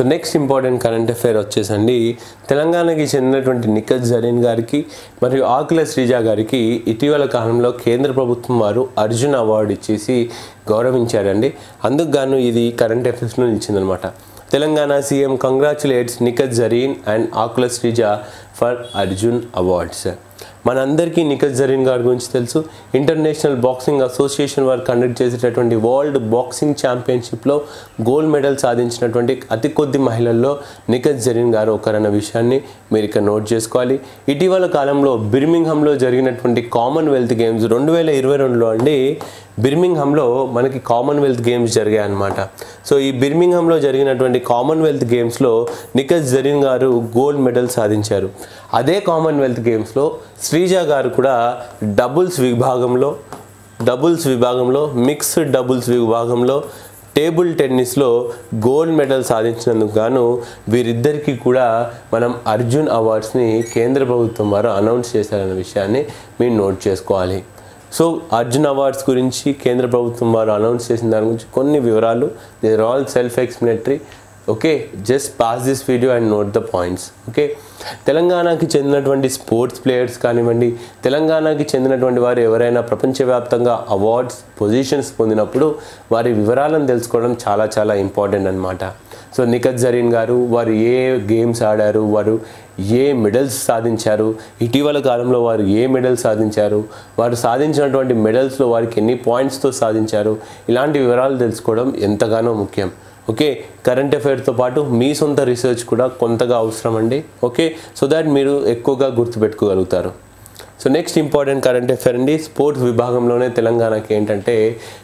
Next important current affair వచ్చేసండి తెలంగాణకి చెందినటువంటి నిఖత్ జరీన్ గారికి మరియు ఆకుల శ్రీజ గారికి ఇటీవల కాలంలో కేంద్ర ప్రభుత్వం వారు అర్జున్ అవార్డు ఇచ్చేసి గౌరవించారండి అందుకు గాను ఇది కరెంట్ అఫైర్స్లో నిలిచిందనమాట Telangana CM congratulates Nikhat Zareen and Akula Sreeja for Arjun awards మనందరికీ నిఖత్ జరీన్ గారి గురించి తెలుసు ఇంటర్నేషనల్ బాక్సింగ్ అసోసియేషన్ వారు కండక్ట్ చేసేటటువంటి వరల్డ్ బాక్సింగ్ ఛాంపియన్షిప్లో గోల్డ్ మెడల్ సాధించినటువంటి అతి కొద్ది మహిళల్లో నిఖత్ జరీన్ గారు ఒకరన్న విషయాన్ని మీరు ఇక్కడ నోట్ చేసుకోవాలి ఇటీవల కాలంలో బిర్మింగ్హామ్లో జరిగినటువంటి కామన్వెల్త్ గేమ్స్ రెండు వేల ఇరవై రెండులో అండి బిర్మింగ్హామ్లో మనకి కామన్వెల్త్ గేమ్స్ జరిగాయి అనమాట సో ఈ బిర్మింగ్హామ్లో జరిగినటువంటి కామన్వెల్త్ గేమ్స్లో నిఖత్ జరీన్ గారు గోల్డ్ మెడల్ సాధించారు అదే కామన్వెల్త్ గేమ్స్లో శ్రీజ గారు కూడా డబుల్స్ విభాగంలో డబుల్స్ విభాగంలో మిక్స్డ్ డబుల్స్ విభాగంలో టేబుల్ టెన్నిస్లో గోల్డ్ మెడల్ సాధించినందుకు గాను వీరిద్దరికీ కూడా మనం అర్జున్ అవార్డ్స్ని కేంద్ర ప్రభుత్వం వారు అనౌన్స్ చేశారన్న విషయాన్ని మీరు నోట్ చేసుకోవాలి సో అర్జున్ అవార్డ్స్ గురించి కేంద్ర ప్రభుత్వం వారు అనౌన్స్ చేసిన దాని గురించి కొన్ని వివరాలు they're all self explanatory okay just pass this video and note the points okay తెలంగాణకి చెందినటువంటి స్పోర్ట్స్ ప్లేయర్స్ కానివ్వండి తెలంగాణకి చెందినటువంటి వారు ఎవరైనా ప్రపంచవ్యాప్తంగా అవార్డ్స్ పొజిషన్స్ పొందినప్పుడు వారి వివరాలను తెలుసుకోవడం చాలా చాలా ఇంపార్టెంట్ అనమాట సో నిఖత్ జరీన్ గారు వారు ఏ గేమ్స్ ఆడారు వారు ఏ మెడల్స్ సాధించారు ఇటీవల కాలంలో వారు ఏ మెడల్స్ సాధించారు వారు సాధించినటువంటి మెడల్స్లో వారికి ఎన్ని పాయింట్స్తో సాధించారు ఇలాంటి వివరాలు తెలుసుకోవడం ఎంతగానో ముఖ్యం ఓకే కరెంట్ అఫైర్స్తో పాటు మీ సొంత రీసెర్చ్ కూడా కొంతగా అవసరం అండి ఓకే సో దాట్ మీరు ఎక్కువగా గుర్తుపెట్టుకోగలుగుతారు so next important current affair అండి స్పోర్ట్స్ విభాగంలోనే తెలంగాణకి ఏంటంటే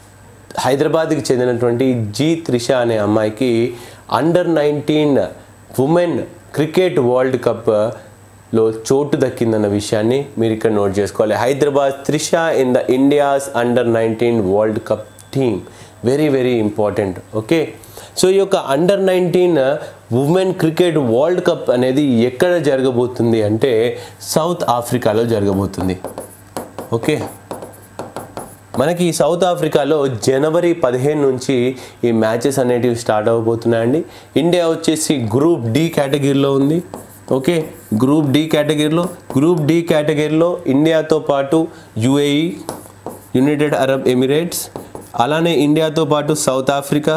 హైదరాబాద్కి చెందినటువంటి జీ త్రిష అనే అమ్మాయికి under nineteen women cricket world cup లో చోటు దక్కిందన్న విషయాన్ని మీరు ఇక్కడ నోట్ చేసుకోవాలి Hyderabad Trisha in the India's under nineteen world cup team very very important okay so ఈ యొక్క under nineteen women cricket world cup అనేది ఎక్కడ జరగబోతుంది అంటే సౌత్ ఆఫ్రికాలో జరగబోతుంది ఓకే మనకి ఈ సౌత్ ఆఫ్రికాలో జనవరి పదిహేను నుంచి ఈ మ్యాచెస్ అనేటివి స్టార్ట్ అవ్వబోతున్నాయండి ఇండియా వచ్చేసి గ్రూప్ డి కేటగిరీలో ఉంది ఓకే గ్రూప్ డి కేటగిరీలో గ్రూప్ డి కేటగిరీలో ఇండియాతో పాటు యుఏఈ యునైటెడ్ అరబ్ ఎమిరేట్స్ అలానే ఇండియాతో పాటు South Africa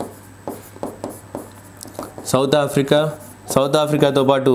South Africa South ఆఫ్రికాతో పాటు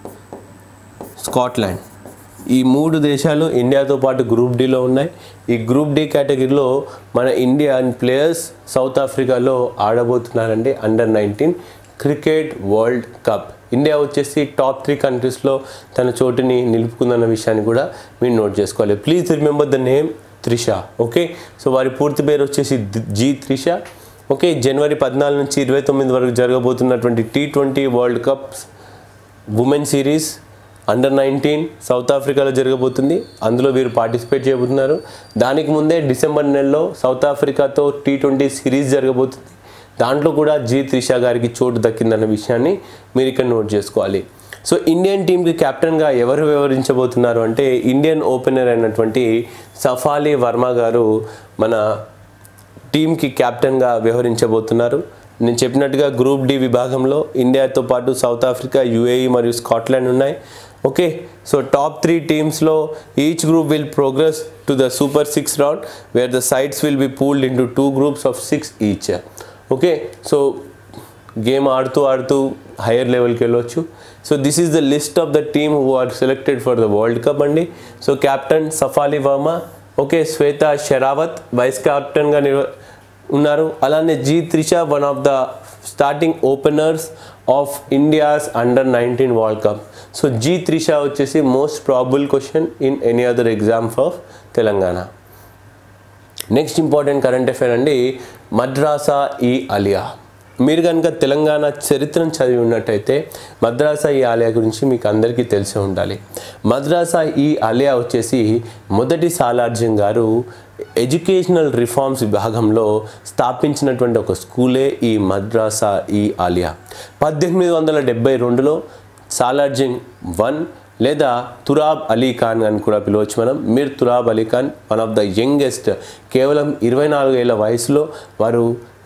స్కాట్లాండ్ ఈ మూడు దేశాలు ఇండియాతో పాటు గ్రూప్ డిలో ఉన్నాయి ఈ గ్రూప్ డి కేటగిరీలో మన ఇండియన్ ప్లేయర్స్ సౌత్ ఆఫ్రికాలో ఆడబోతున్నారండి under nineteen cricket world cup India వచ్చేసి టాప్ త్రీ కంట్రీస్లో తన చోటుని నిలుపుకుందన్న విషయాన్ని కూడా మీరు నోట్ చేసుకోవాలి please remember the name Trisha okay so వారి పూర్తి పేరు వచ్చేసి జీ త్రిష ఓకే జనవరి పద్నాలుగు నుంచి ఇరవై తొమ్మిది వరకు జరగబోతున్నటువంటి T twenty world cups women series under nineteen South ఆఫ్రికాలో జరగబోతుంది అందులో వీరు పార్టిసిపేట్ చేయబోతున్నారు దానికి ముందే డిసెంబర్ నెలలో సౌత్ ఆఫ్రికాతో టీ ట్వంటీ సిరీస్ జరగబోతుంది దాంట్లో కూడా జీ త్రిషా గారికి చోటు దక్కిందన్న విషయాన్ని మీరు ఇక్కడ నోట్ చేసుకోవాలి సో ఇండియన్ టీంకి కెప్టెన్గా ఎవరు వ్యవహరించబోతున్నారు అంటే ఇండియన్ ఓపెనర్ అయినటువంటి సఫాలి వర్మ గారు మన టీంకి కెప్టెన్గా వ్యవహరించబోతున్నారు నేను చెప్పినట్టుగా గ్రూప్ డి విభాగంలో ఇండియాతో పాటు సౌత్ ఆఫ్రికా యుఏఈ మరియు స్కాట్లాండ్ ఉన్నాయి ఓకే సో టాప్ త్రీ టీమ్స్లో each group will progress to the super six round where the sides will be pooled into two groups of six each okay so game ఆడుతూ ఆడుతూ higher లెవెల్కి వెళ్ళొచ్చు so this is the list of the team who are selected for the world cup అండి so captain Shafali Verma okay Shweta Sehrawat vice కెప్టెన్గా నిర్వ ఉన్నారు అలానే G Trisha one of the starting openers of India's under nineteen world cup so G Trisha వచ్చేసి most probable question in any other exam of Telangana next important current affair అండి మద్రాసా ఈ అలియా మీరు కనుక తెలంగాణ చరిత్రను చదివి ఉన్నట్టయితే మద్రాసా ఈ ఆలయ గురించి మీకు అందరికీ తెలిసి ఉండాలి మద్రాసా ఈ ఆలయ వచ్చేసి మొదటి సాలార్జన్ గారు ఎడ్యుకేషనల్ రిఫార్మ్స్ విభాగంలో స్థాపించినటువంటి ఒక స్కూలే ఈ మద్రాసా ఈ ఆలియా పద్దెనిమిది వందల డెబ్బై రెండులో సాలార్జింగ్ వన్ లేదా తురాబ్ అలీ ఖాన్ అని కూడా పిలవచ్చు మనం Mir Turab Ali Khan one of the youngest కేవలం ఇరవై నాలుగు ఏళ్ళ వయసులో వారు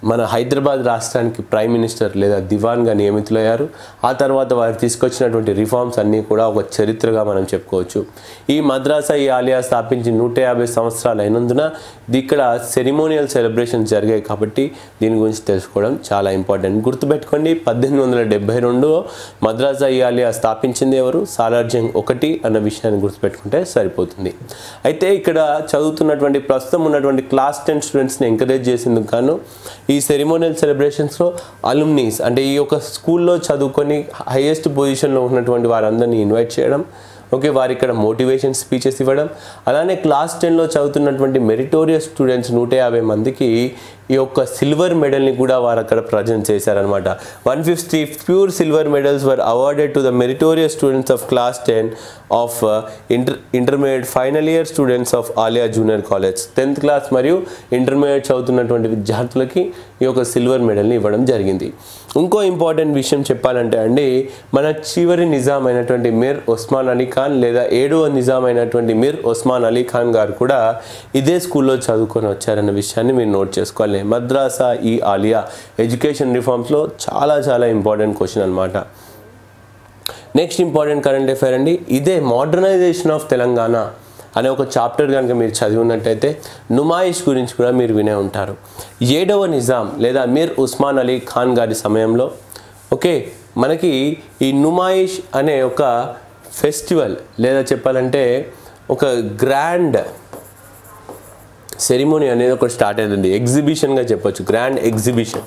మన హైదరాబాద్ రాష్ట్రానికి ప్రైమ్ మినిస్టర్ లేదా దివాన్గా నియమితులయ్యారు ఆ తర్వాత వారు తీసుకొచ్చినటువంటి రిఫార్మ్స్ అన్నీ కూడా ఒక చరిత్రగా మనం చెప్పుకోవచ్చు ఈ మద్రాసా ఈ ఆలియా స్థాపించి నూట యాభై సంవత్సరాలు అయినందున ఇది ఇక్కడ సెరిమోనియల్ సెలబ్రేషన్స్ జరిగాయి కాబట్టి దీని గురించి తెలుసుకోవడం చాలా ఇంపార్టెంట్ గుర్తుపెట్టుకోండి పద్దెనిమిది వందల డెబ్బై రెండు మద్రాసా ఈ ఆలియా స్థాపించింది ఎవరు సాలార్జంగ్ ఒకటి అన్న విషయాన్ని గుర్తుపెట్టుకుంటే సరిపోతుంది అయితే ఇక్కడ చదువుతున్నటువంటి ప్రస్తుతం ఉన్నటువంటి క్లాస్ టెన్ స్టూడెంట్స్ని ఎంకరేజ్ చేసేందుకు గాను ఈ సెరిమోనియల్ సెలబ్రేషన్స్లో అలుమ్నీస్ అంటే ఈ యొక్క స్కూల్లో చదువుకొని హైయెస్ట్ పొజిషన్లో ఉన్నటువంటి వారందరినీ ఇన్వైట్ చేయడం ఓకే వారు ఇక్కడ మోటివేషన్ స్పీచెస్ ఇవ్వడం అలానే క్లాస్ టెన్లో చదువుతున్నటువంటి మెరిటోరియస్ స్టూడెంట్స్ నూట యాభై మందికి ఈ యొక్క సిల్వర్ మెడల్ని కూడా వారు అక్కడ ప్రజెంట్ చేశారనమాట one fifty pure silver medals were awarded to the meritorious students of class ten of inter intermediate final year students of Aliya junior college tenth class మరియు ఇంటర్మీడియట్ చదువుతున్నటువంటి విద్యార్థులకి ఈ యొక్క సిల్వర్ మెడల్ని ఇవ్వడం జరిగింది ఇంకో ఇంపార్టెంట్ విషయం చెప్పాలంటే అండి మన చివరి నిజాం అయినటువంటి మిర్ ఉస్మాన్ అలీ ఖాన్ లేదా ఏడవ నిజాం అయినటువంటి మిర్ ఉస్మాన్ అలీ ఖాన్ గారు కూడా ఇదే స్కూల్లో చదువుకొని వచ్చారన్న విషయాన్ని మీరు నోట్ చేసుకోవాలి మద్రాసా ఈ ఆలియా ఎడ్యుకేషన్ రిఫార్మ్స్లో చాలా చాలా ఇంపార్టెంట్ క్వశ్చన్ అనమాట నెక్స్ట్ ఇంపార్టెంట్ కరెంట్ అఫైర్ అండి ఇదే మోడర్నైజేషన్ ఆఫ్ తెలంగాణ అనే ఒక చాప్టర్ కనుక మీరు చదివి ఉన్నట్టయితే నుమాయిష్ గురించి కూడా మీరు వినే ఉంటారు ఏడవ నిజాం లేదా మీర్ ఉస్మాన్ అలీ ఖాన్ గారి సమయంలో ఓకే మనకి ఈ నుమాయిష్ అనే ఒక ఫెస్టివల్ లేదా చెప్పాలంటే ఒక గ్రాండ్ సెరిమోనీ అనేది ఒకటి స్టార్ట్ అయిందండి ఎగ్జిబిషన్గా చెప్పొచ్చు గ్రాండ్ ఎగ్జిబిషన్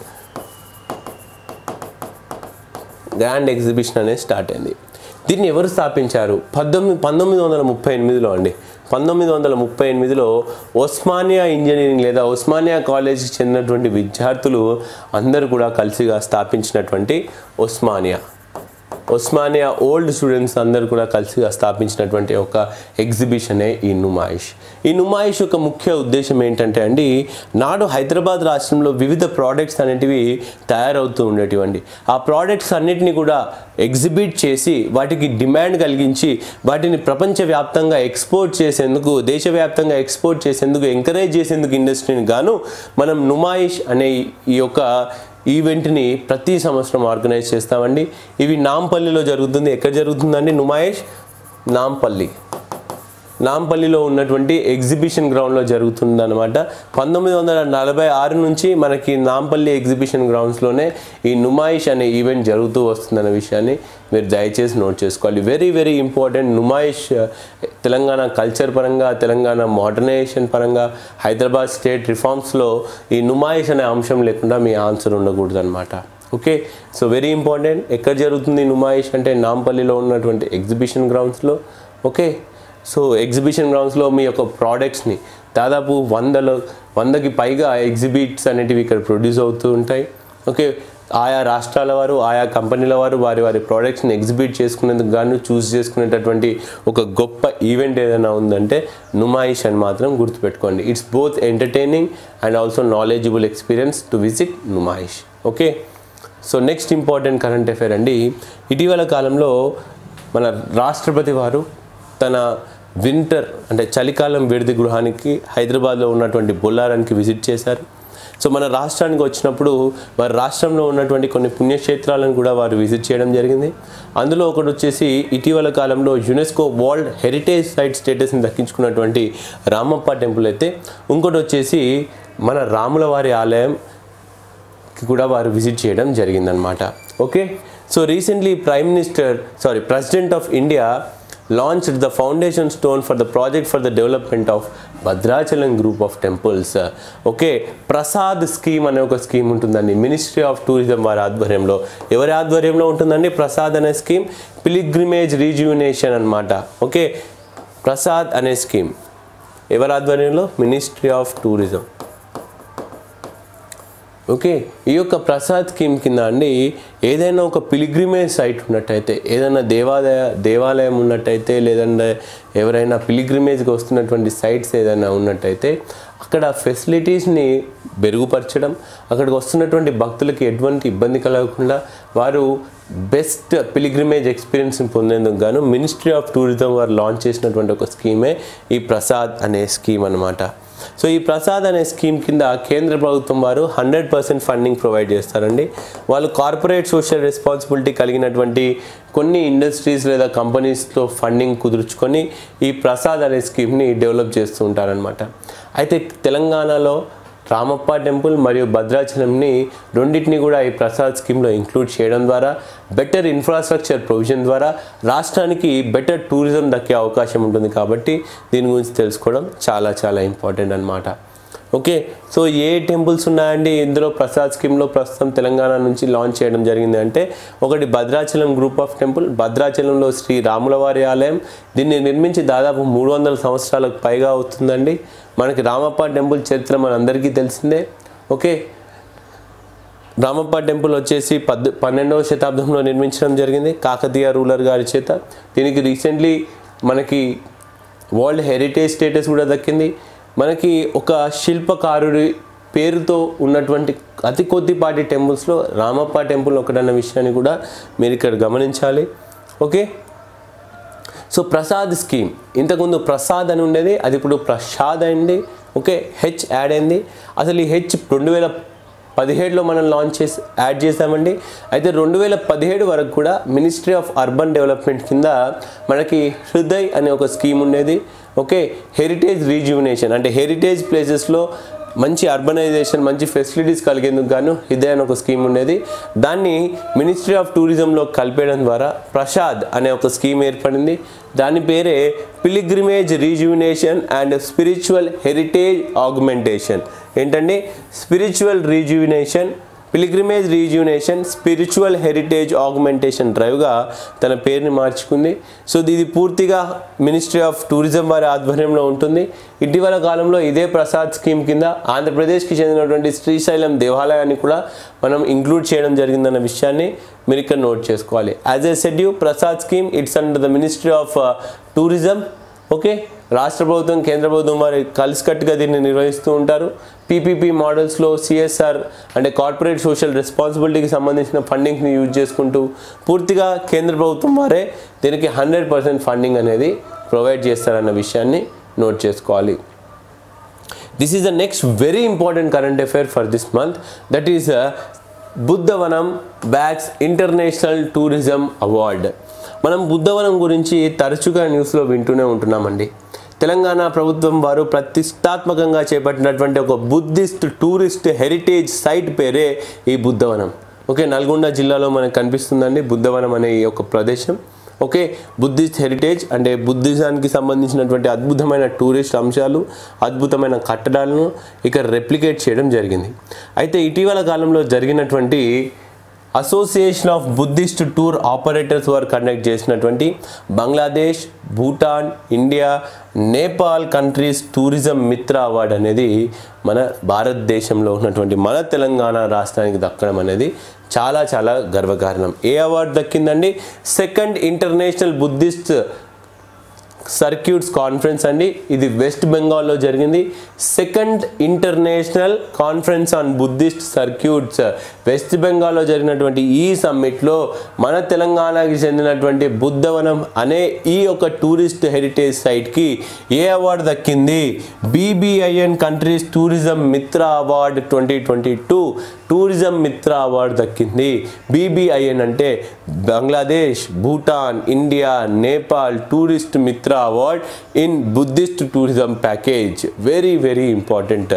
గ్రాండ్ ఎగ్జిబిషన్ అనేది స్టార్ట్ అయింది దీన్ని ఎవరు స్థాపించారు పద్దెనిమిది పంతొమ్మిది వందల ముప్పై ఎనిమిదిలో అండి పంతొమ్మిది వందల ముప్పై ఎనిమిదిలో ఒస్మానియా ఇంజనీరింగ్ లేదా ఒస్మానియా కాలేజీకి చెందినటువంటి విద్యార్థులు అందరూ కూడా కలిసిగా స్థాపించినటువంటి ఒస్మానియా ఒస్మానియా ఓల్డ్ స్టూడెంట్స్ అందరూ కూడా కలిసిగా స్థాపించినటువంటి ఒక ఎగ్జిబిషనే ఈ నుమాయిష్ ఈ నుమాయిష్ యొక్క ముఖ్య ఉద్దేశం ఏంటంటే అండి నాడు హైదరాబాద్ రాష్ట్రంలో వివిధ ప్రోడక్ట్స్ అనేటివి తయారవుతూ ఉండేటివండి ఆ ప్రోడక్ట్స్ అన్నిటిని కూడా ఎగ్జిబిట్ చేసి వాటికి డిమాండ్ కలిగించి వాటిని ప్రపంచవ్యాప్తంగా ఎక్స్పోర్ట్ చేసేందుకు దేశవ్యాప్తంగా ఎక్స్పోర్ట్ చేసేందుకు ఎంకరేజ్ చేసేందుకు ఇండస్ట్రీని గాను మనం నుమాయిష్ అనే ఈ యొక్క ఈవెంట్ని ప్రతి సంవత్సరం ఆర్గనైజ్ చేస్తామండి ఇవి నాంపల్లిలో జరుగుతుంది ఎక్కడ జరుగుతుందండి నుమాయిష్ నాంపల్లి నాంపల్లిలో ఉన్నటువంటి ఎగ్జిబిషన్ గ్రౌండ్లో జరుగుతుంది అనమాట పంతొమ్మిది వందల నలభై ఆరు నుంచి మనకి నాంపల్లి ఎగ్జిబిషన్ గ్రౌండ్స్లోనే ఈ నుమాయిష్ అనే ఈవెంట్ జరుగుతూ వస్తుందన్న విషయాన్ని మీరు దయచేసి నోట్ చేసుకోవాలి very very important Numaish Telangana culture పరంగా తెలంగాణ మోడర్నైజేషన్ పరంగా హైదరాబాద్ స్టేట్ రిఫార్మ్స్లో ఈ నుమాయిష్ అనే అంశం లేకుండా మీ ఆన్సర్ ఉండకూడదు అనమాట ఓకే సో వెరీ ఇంపార్టెంట్ ఎక్కడ జరుగుతుంది నుమాయిష్ అంటే నాంపల్లిలో ఉన్నటువంటి ఎగ్జిబిషన్ గ్రౌండ్స్లో ఓకే సో ఎగ్జిబిషన్ గ్రౌండ్స్లో మీ యొక్క ప్రోడక్ట్స్ని దాదాపు వందల వందకి పైగా ఎగ్జిబిట్స్ అనేటివి ఇక్కడ ప్రొడ్యూస్ అవుతూ ఉంటాయి ఓకే ఆయా రాష్ట్రాల వారు ఆయా కంపెనీల వారు వారి వారి ప్రోడక్ట్స్ని ఎగ్జిబిట్ చేసుకునేందుకు గాను చూస్ చేసుకునేటటువంటి ఒక గొప్ప ఈవెంట్ ఏదైనా ఉందంటే నుమాయిష్ అని మాత్రం గుర్తుపెట్టుకోండి it's both entertaining and also knowledgeable experience to visit Numaish okay so next important current affair అండి ఇటీవల కాలంలో మన రాష్ట్రపతి వారు తన వింటర్ అంటే చలికాలం విడిది గృహానికి హైదరాబాద్లో ఉన్నటువంటి బొల్లారానికి విజిట్ చేశారు సో మన రాష్ట్రానికి వచ్చినప్పుడు వారి రాష్ట్రంలో ఉన్నటువంటి కొన్ని పుణ్యక్షేత్రాలను కూడా వారు విజిట్ చేయడం జరిగింది అందులో ఒకటి వచ్చేసి ఇటీవల కాలంలో యునెస్కో వరల్డ్ హెరిటేజ్ సైట్ స్టేటస్ని దక్కించుకున్నటువంటి రామప్ప టెంపుల్ అయితే ఇంకోటి వచ్చేసి మన రాముల వారి ఆలయం కి కూడా వారు విజిట్ చేయడం జరిగిందనమాట okay so recently prime minister sorry president of India launched the foundation stone for the project for the development of Bhadrachalam group of temples okay PRASAD scheme అనే ఒక స్కీమ్ ఉంటుందండి మినిస్ట్రీ ఆఫ్ టూరిజం వారి ఆధ్వర్యంలో ఎవరి ఆధ్వర్యంలో ఉంటుందండి ప్రసాద్ అనే స్కీమ్ పిలిగ్రిమేజ్ రీజ్యూనేషన్ అనమాట ఓకే ప్రసాద్ అనే స్కీమ్ ఎవరి ఆధ్వర్యంలో మినిస్ట్రీ ఆఫ్ టూరిజం ఓకే ఈ యొక్క ప్రసాద్ స్కీమ్ కింద అండి ఏదైనా ఒక పిలిగ్రిమేజ్ సైట్ ఉన్నట్టయితే ఏదైనా దేవాలయ దేవాలయం ఉన్నట్టయితే లేదంటే ఎవరైనా పిలిగ్రిమేజ్కి వస్తున్నటువంటి సైట్స్ ఏదైనా ఉన్నట్టయితే అక్కడ ఫెసిలిటీస్ని మెరుగుపరచడం అక్కడికి వస్తున్నటువంటి భక్తులకి ఎటువంటి ఇబ్బంది కలగకుండా వారు బెస్ట్ పిలిగ్రిమేజ్ ఎక్స్పీరియన్స్ని పొందేందుకు గాను మినిస్ట్రీ ఆఫ్ టూరిజం వారు లాంచ్ చేసినటువంటి ఒక స్కీమే ఈ ప్రసాద్ అనే స్కీమ్ అనమాట సో ఈ ప్రసాద్ అనే స్కీమ్ కింద కేంద్ర ప్రభుత్వం వారు హండ్రెడ్ పర్సెంట్ ఫండింగ్ ప్రొవైడ్ చేస్తారండి వాళ్ళు కార్పొరేట్ సోషల్ రెస్పాన్సిబిలిటీ కలిగినటువంటి కొన్ని ఇండస్ట్రీస్ లేదా కంపెనీస్తో ఫండింగ్ కుదుర్చుకొని ఈ ప్రసాద్ అనే స్కీమ్ని డెవలప్ చేస్తూ ఉంటారనమాట అయితే తెలంగాణలో రామప్ప టెంపుల్ మరియు భద్రాచలంని రెండింటిని కూడా ఈ ప్రసాద్ స్కీమ్లో ఇంక్లూడ్ చేయడం ద్వారా బెటర్ ఇన్ఫ్రాస్ట్రక్చర్ ప్రొవిజన్ ద్వారా రాష్ట్రానికి బెటర్ టూరిజం దక్కే అవకాశం ఉంటుంది కాబట్టి దీని గురించి తెలుసుకోవడం చాలా చాలా ఇంపార్టెంట్ అన్నమాట ఓకే సో ఏ టెంపుల్స్ ఉన్నాయండి ఇందులో ప్రసాద్ స్కీమ్లో ప్రస్తుతం తెలంగాణ నుంచి లాంచ్ చేయడం జరిగింది అంటే ఒకటి భద్రాచలం గ్రూప్ ఆఫ్ టెంపుల్ భద్రాచలంలో శ్రీ రాములవారి ఆలయం దీన్ని నిర్మించి దాదాపు మూడు వందల సంవత్సరాలకు పైగా అవుతుందండి మనకి రామప్ప టెంపుల్ చరిత్ర మనందరికీ తెలిసిందే ఓకే రామప్ప టెంపుల్ వచ్చేసి పద్ పన్నెండవ శతాబ్దంలో నిర్మించడం జరిగింది కాకతీయ రూలర్ గారి చేత దీనికి రీసెంట్లీ మనకి వరల్డ్ హెరిటేజ్ స్టేటస్ కూడా దక్కింది మనకి ఒక శిల్పకారుడి పేరుతో ఉన్నటువంటి అతి కొద్దిపాటి టెంపుల్స్లో రామప్ప టెంపుల్ ఒకటన్న విషయాన్ని కూడా మీరు ఇక్కడ గమనించాలి ఓకే సో ప్రసాద్ స్కీమ్ ఇంతకుముందు ప్రసాద్ అని ఉండేది అది ఇప్పుడు ప్రసాద్ అయింది ఓకే హెచ్ యాడ్ అయింది అసలు ఈ హెచ్ రెండు వేల పదిహేడులో మనం లాంచ్ చేసి యాడ్ చేసామండి అయితే రెండు వేల పదిహేడు వరకు కూడా మినిస్ట్రీ ఆఫ్ అర్బన్ డెవలప్మెంట్ కింద మనకి హృదయ్ అనే ఒక స్కీమ్ ఉండేది ఓకే హెరిటేజ్ రీజ్యూనేషన్ అంటే హెరిటేజ్ ప్లేసెస్లో మంచి అర్బనైజేషన్ మంచి ఫెసిలిటీస్ కలిగేందుకు గాను హృదయ్ అనే ఒక స్కీమ్ ఉండేది దాన్ని మినిస్ట్రీ ఆఫ్ టూరిజంలో కలిపేయడం ద్వారా ప్రసాద్ అనే ఒక స్కీమ్ ఏర్పడింది దాని పేరే pilgrimage rejuvenation and spiritual heritage augmentation ఏంటండి spiritual rejuvenation pilgrimage rejuvenation spiritual heritage augmentation డ్రైవ్గా తన పేరుని మార్చుకుంది సో ఇది పూర్తిగా మినిస్ట్రీ ఆఫ్ టూరిజం వారి ఆధ్వర్యంలో ఉంటుంది ఇటీవల కాలంలో ఇదే ప్రసాద్ స్కీమ్ కింద ఆంధ్రప్రదేశ్కి చెందినటువంటి శ్రీశైలం దేవాలయాన్ని కూడా మనం ఇంక్లూడ్ చేయడం జరిగిందన్న విషయాన్ని మీరు ఇక్కడ నోట్ చేసుకోవాలి as a schedule PRASAD scheme it's under the ministry of tourism okay రాష్ట్ర ప్రభుత్వం కేంద్ర ప్రభుత్వం వారు కలిసికట్టుగా దీన్ని నిర్వహిస్తూ ఉంటారు పీపీపీ మోడల్స్లో సిఎస్ఆర్ అంటే కార్పొరేట్ సోషల్ రెస్పాన్సిబిలిటీకి సంబంధించిన ఫండింగ్ని యూజ్ చేసుకుంటూ పూర్తిగా కేంద్ర ప్రభుత్వం వారే దీనికి హండ్రెడ్ పర్సెంట్ ఫండింగ్ అనేది ప్రొవైడ్ చేస్తారన్న విషయాన్ని నోట్ చేసుకోవాలి this is the next very important current affair for this month that is Buddhavanam bags international tourism award మనం బుద్ధవనం గురించి తరచుగా న్యూస్లో వింటూనే ఉంటున్నామండి తెలంగాణ ప్రభుత్వం వారు ప్రతిష్టాత్మకంగా చేపట్టినటువంటి ఒక బుద్ధిస్ట్ టూరిస్ట్ హెరిటేజ్ సైట్ పేరే ఈ బుద్ధవనం ఓకే నల్గొండ జిల్లాలో మనకు కనిపిస్తుందండి బుద్ధవనం అనే ఈ యొక్క ప్రదేశం ఓకే బుద్ధిస్ట్ హెరిటేజ్ అంటే బుద్ధిజానికి సంబంధించినటువంటి అద్భుతమైన టూరిస్ట్ అంశాలు అద్భుతమైన కట్టడాలను ఇక్కడ రెప్లికేట్ చేయడం జరిగింది అయితే ఇటీవల కాలంలో జరిగినటువంటి association of Buddhist tour operators వారు కండక్ట్ చేసినటువంటి Bangladesh Bhutan India Nepal countries tourism Mitra award అనేది మన భారతదేశంలో ఉన్నటువంటి మన తెలంగాణ రాష్ట్రానికి దక్కడం అనేది చాలా చాలా గర్వకారణం ఏ అవార్డు దక్కిందండి second international Buddhist circuits conference అండి ఇది వెస్ట్ బెంగాల్లో జరిగింది second international conference on Buddhist circuits West బెంగాల్లో జరిగినటువంటి ఈ సమ్మిట్లో మన తెలంగాణకి చెందినటువంటి బుద్ధవనం అనే ఈ యొక్క టూరిస్ట్ హెరిటేజ్ సైట్కి ఏ అవార్డు దక్కింది BBIN countries tourism Mitra award twenty twenty two tourism Mitra award దక్కింది బీబీఐఎన్ అంటే Bangladesh Bhutan India Nepal tourist Mitra award in Buddhist tourism package very very important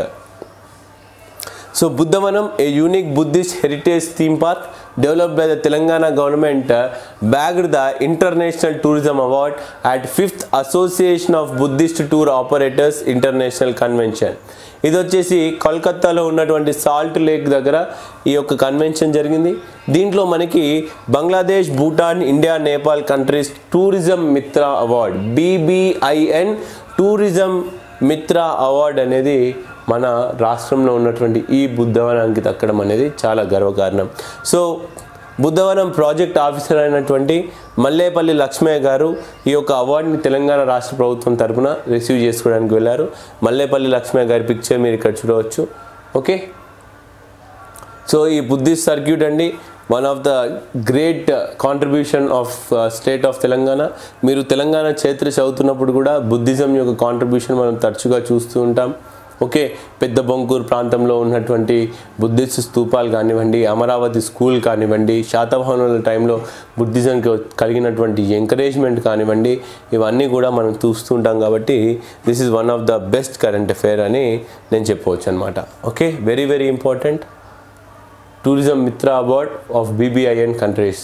so Buddhavanam a unique Buddhist heritage theme park developed by the Telangana government uh, bagged the International Tourism Award at 5th Association of Buddhist Tour Operators International Convention. ఇది వచ్చేసి కోల్కత్తాలో ఉన్నటువంటి salt lake దగ్గర ఈ యొక్క convention జరిగింది దీంట్లో మనకి Bangladesh Bhutan India Nepal countries tourism Mitra award BBIN tourism Mitra award అనేది మన రాష్ట్రంలో ఉన్నటువంటి ఈ బుద్ధవనానికి దక్కడం అనేది చాలా గర్వకారణం సో బుద్ధవనం ప్రాజెక్ట్ ఆఫీసర్ అయినటువంటి మల్లేపల్లి లక్ష్మయ్య గారు ఈ యొక్క అవార్డుని తెలంగాణ రాష్ట్ర ప్రభుత్వం తరపున రిసీవ్ చేసుకోవడానికి వెళ్ళారు మల్లేపల్లి లక్ష్మయ్య గారి పిక్చర్ మీరు ఇక్కడ చూడవచ్చు ఓకే సో ఈ బుద్ధిస్ట్ సర్క్యూట్ అండి one of the great contribution of state of Telangana మీరు తెలంగాణ చరిత్ర చదువుతున్నప్పుడు కూడా బుద్ధిజం యొక్క కాంట్రిబ్యూషన్ మనం తరచుగా చూస్తూ ఉంటాం ఓకే పెద్ద బొంకూరు ప్రాంతంలో ఉన్నటువంటి బుద్ధిస్ట్ స్తూపాలు కానివ్వండి అమరావతి స్కూల్ కానివ్వండి శాతవాహనుల టైంలో బుద్ధిజంకి కలిగినటువంటి ఎంకరేజ్మెంట్ కానివ్వండి ఇవన్నీ కూడా మనం చూస్తుంటాం కాబట్టి this is one of the best current affair అని నేను చెప్పవచ్చు అనమాట okay very very important tourism Mitra award of BBIN countries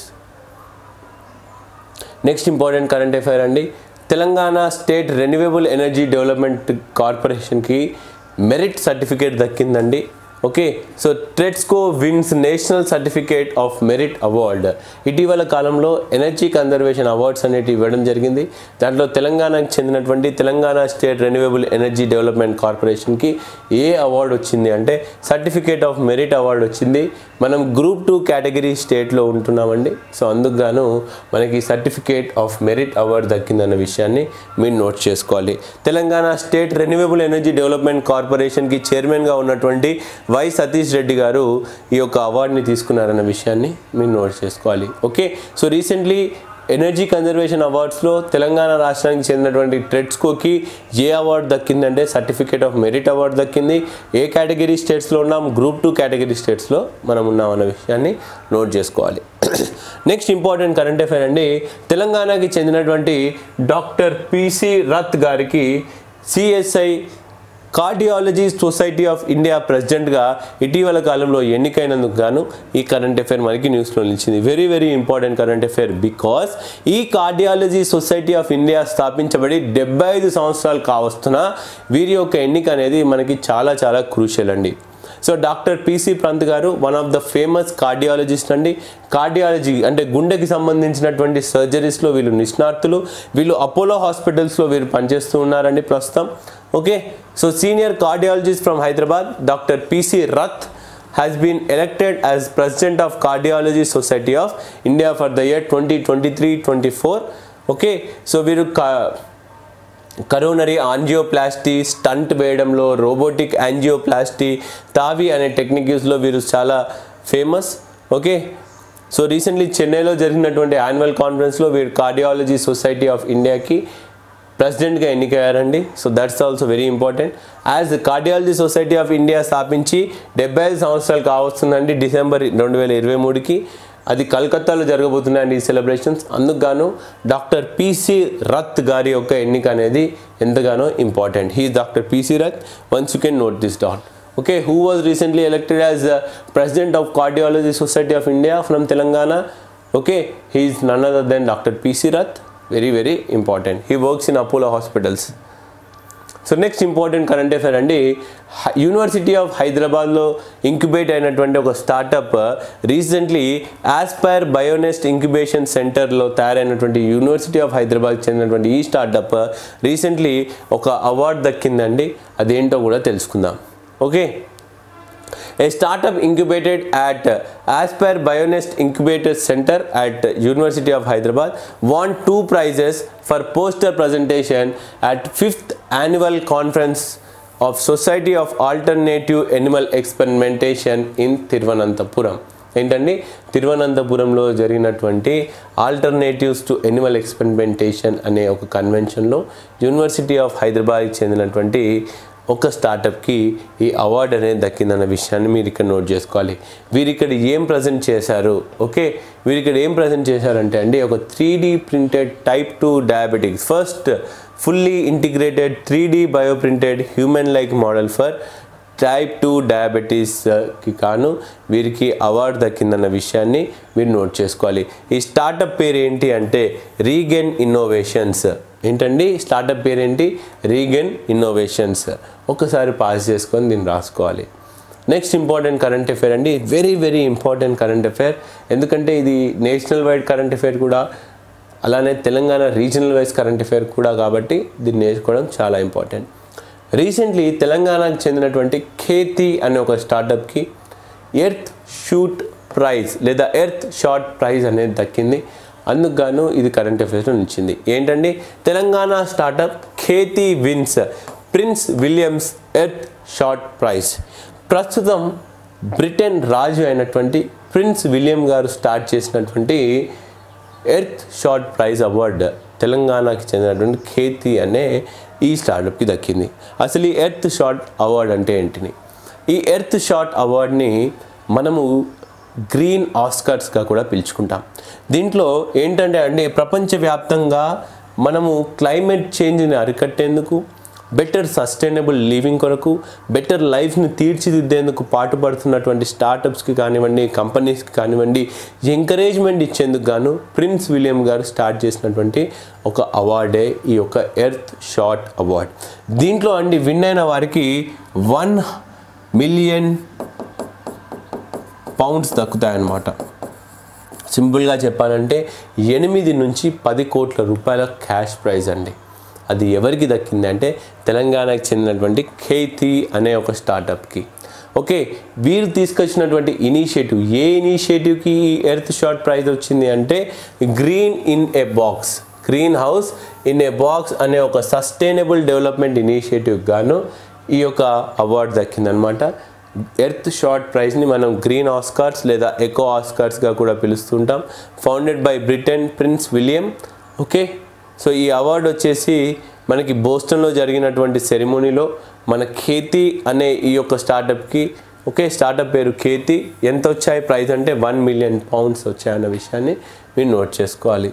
next important current affair అండి Telangana state renewable energy development కార్పొరేషన్కి మెరిట్ సర్టిఫికేట్ దక్కిందండి okay so TSREDCO wins national certificate of merit award ఇటీవల కాలంలో energy conservation awards అనేటివి ఇవ్వడం జరిగింది దాంట్లో తెలంగాణకు చెందినటువంటి Telangana state renewable energy development కార్పొరేషన్కి ఏ అవార్డు వచ్చింది అంటే సర్టిఫికేట్ ఆఫ్ మెరిట్ అవార్డు వచ్చింది మనం గ్రూప్ టూ కేటగిరీ స్టేట్లో ఉంటున్నామండి సో అందుకు గాను మనకి సర్టిఫికేట్ ఆఫ్ మెరిట్ అవార్డు దక్కిందన్న విషయాన్ని మీరు నోట్ చేసుకోవాలి Telangana state renewable energy development కార్పొరేషన్కి చైర్మన్గా ఉన్నటువంటి వై సతీష్ రెడ్డి గారు ఈ యొక్క అవార్డుని తీసుకున్నారన్న విషయాన్ని మీరు నోట్ చేసుకోవాలి okay so recently energy conservation అవార్డ్స్లో తెలంగాణ రాష్ట్రానికి చెందినటువంటి ట్రెడ్స్కోకి ఏ అవార్డు దక్కిందంటే సర్టిఫికేట్ ఆఫ్ మెరిట్ అవార్డు దక్కింది ఏ కేటగిరీ స్టేట్స్లో ఉన్నాం గ్రూప్ టూ కేటగిరీ స్టేట్స్లో మనం ఉన్నాం అన్న విషయాన్ని నోట్ చేసుకోవాలి నెక్స్ట్ ఇంపార్టెంట్ కరెంట్ అఫైర్ అండి తెలంగాణకి చెందినటువంటి డాక్టర్ పిసి రత్ గారికి CSI cardiology society of India ప్రెసిడెంట్గా ఇటీవల కాలంలో ఎన్నికైనందుకు గాను ఈ కరెంట్ అఫైర్ మనకి న్యూస్లో నిలిచింది very very important current affair because ఈ కార్డియాలజీ సొసైటీ ఆఫ్ ఇండియా స్థాపించబడి డెబ్బై ఐదు సంవత్సరాలు కావస్తున్న వీరి యొక్క ఎన్నిక అనేది మనకి చాలా చాలా క్రూషియల్ అండి సో డాక్టర్ పిసి ప్రాంత్ గారు one of the famous cardiologist అండి కార్డియాలజీ అంటే గుండెకి సంబంధించినటువంటి సర్జరీస్లో వీళ్ళు నిష్ణార్థులు వీళ్ళు అపోలో హాస్పిటల్స్లో వీరు పనిచేస్తూ ఉన్నారండి ప్రస్తుతం okay so senior cardiologist from Hyderabad doctor P C Rath has been elected as president of cardiology society of india for the year 2023-24 okay so వీరు కా- కరోనరీ ఆంజియోప్లాస్టీ స్టంట్ వేయడంలో రోబోటిక్ యాంజియోప్లాస్టీ తావి అనే టెక్నిక్స్లో వీరు చాలా ఫేమస్ ఓకే సో రీసెంట్లీ చెన్నైలో జరిగినటువంటి annual కాన్ఫరెన్స్లో వీరు కార్డియాలజీ సొసైటీ ఆఫ్ ఇండియాకి ప్రెసిడెంట్గా ఎన్నికయ్యారండి so that's also very important as cardiology society of India స్థాపించి డెబ్బై ఐదు సంవత్సరాలు కావస్తుందండి డిసెంబర్ రెండు వేల ఇరవై మూడుకి అది కలకత్తాలో జరగబోతున్నాయండి ఈ సెలబ్రేషన్స్ అందుకు గాను డాక్టర్ పిసి రత్ గారి యొక్క ఎన్నిక అనేది ఎంతగానో important he doctor P C Rath once you can note this dot okay who was recently elected as uh, president of cardiology society of india from telangana okay he is none other than dr pc rath very very important he works in apollo hospitals so next important current affair అండి university of హైదరాబాద్లో incubate అయినటువంటి ఒక startup recently ASPIRE BioNEST incubation సెంటర్లో తయారైనటువంటి university of హైదరాబాద్కి చెందినటువంటి ఈ startup recently ఒక అవార్డు దక్కిందండి అదేంటో కూడా తెలుసుకుందాం okay A startup incubated at Aspire Bionest Incubator Center at University of Hyderabad won two prizes for poster presentation at 5th annual conference of Society of Alternative Animal Experimentation in Thiruvananthapuram. ఏంటండి తిరువనంతపురంలో జరిగినటువంటి alternatives to Animal experimentation అనే ఒక కన్వెన్షన్లో university of హైదరాబాద్కి చెందినటువంటి ఒక స్టార్టప్కి ఈ award అనేది దక్కిందన్న విషయాన్ని మీరు ఇక్కడ నోట్ చేసుకోవాలి వీరు ఇక్కడ ఏం ప్రజెంట్ చేశారు ఓకే వీరు ఇక్కడ ఏం ప్రజెంట్ చేశారంటే అండి ఒక three D printed type two diabetics first fully integrated three D bioprinted human like model for type two డయాబెటీస్కి కాను వీరికి అవార్డు దక్కిందన్న విషయాన్ని మీరు నోట్ చేసుకోవాలి ఈ స్టార్టప్ పేరు ఏంటి అంటే రీగెన్ ఇన్నోవేషన్స్ ఏంటండి స్టార్టప్ పేరు ఏంటి రీగెన్ ఇన్నోవేషన్స్ ఒకసారి పాస్ చేసుకొని దీన్ని రాసుకోవాలి నెక్స్ట్ ఇంపార్టెంట్ కరెంట్ అఫేర్ అండి very very important current affair ఎందుకంటే ఇది నేషనల్ వైడ్ కరెంట్ అఫేర్ కూడా అలానే Telangana regional wise current affair కూడా కాబట్టి దీన్ని నేర్చుకోవడం చాలా ఇంపార్టెంట్ రీసెంట్లీ తెలంగాణకు చెందినటువంటి ఖేతి అనే ఒక స్టార్టప్కి ఎర్త్ షూట్ ప్రైజ్ లేదా ఎర్త్ షార్ట్ ప్రైజ్ అనేది దక్కింది అందుకు గాను ఇది కరెంట్ అఫేర్స్లో నిలిచింది ఏంటండి Telangana startup Khethi wins Prince William's Earthshot Prize ప్రస్తుతం బ్రిటన్ రాజు అయినటువంటి ప్రిన్స్ విలియం గారు స్టార్ట్ చేసినటువంటి ఎర్త్ షార్ట్ ప్రైజ్ అవార్డ్ తెలంగాణకి చెందినటువంటి ఖేతి అనే ఈ స్టార్టప్కి దక్కింది అసలు ఈ ఎర్త్ షాట్ అవార్డ్ అంటే ఏంటిని ఈ ఎర్త్ షాట్ అవార్డ్ని మనము గ్రీన్ ఆస్కర్స్గా కూడా పిలుచుకుంటాం దీంట్లో ఏంటంటే అంటే ప్రపంచవ్యాప్తంగా మనము క్లైమేట్ చేంజ్ని అరికట్టేందుకు బెటర్ సస్టైనబుల్ లివింగ్ కొరకు బెటర్ లైఫ్ని తీర్చిదిద్దేందుకు పాటుపడుతున్నటువంటి స్టార్టప్స్కి కానివ్వండి కంపెనీస్కి కానివ్వండి ఎంకరేజ్మెంట్ ఇచ్చేందుకు గాను ప్రిన్స్ విలియం గారు స్టార్ట్ చేసినటువంటి ఒక అవార్డే ఈ యొక్క ఎర్త్ షార్ట్ అవార్డ్ దీంట్లో అండి విన్ అయిన వారికి వన్ మిలియన్ పౌండ్స్ దక్కుతాయన్నమాట సింపుల్గా చెప్పాలంటే ఎనిమిది నుంచి పది కోట్ల రూపాయల క్యాష్ ప్రైజ్ అండి అది ఎవరికి దక్కింది అంటే తెలంగాణకు చెందినటువంటి ఖేతి అనే ఒక స్టార్టప్కి ఓకే వీరు తీసుకొచ్చినటువంటి ఇనిషియేటివ్ ఏ ఇనిషియేటివ్కి ఈ ఎర్త్ షార్ట్ ప్రైజ్ వచ్చింది అంటే green in a box greenhouse in a box అనే ఒక సస్టైనబుల్ డెవలప్మెంట్ ఇనిషియేటివ్ గాను ఈ యొక్క అవార్డు దక్కిందనమాట ఎర్త్ షార్ట్ ప్రైజ్ని మనం గ్రీన్ ఆస్కార్స్ లేదా ఎకో ఆస్కార్స్గా కూడా పిలుస్తుంటాం founded by Britain Prince William okay so ఈ అవార్డు వచ్చేసి మనకి బోస్టన్లో జరిగినటువంటి సెరిమోనీలో మన ఖేతి అనే ఈ యొక్క స్టార్టప్కి ఓకే స్టార్టప్ పేరు ఖేతి ఎంత వచ్చాయి ప్రైస్ అంటే వన్ మిలియన్ పౌండ్స్ వచ్చాయన్న విషయాన్ని మీరు నోట్ చేసుకోవాలి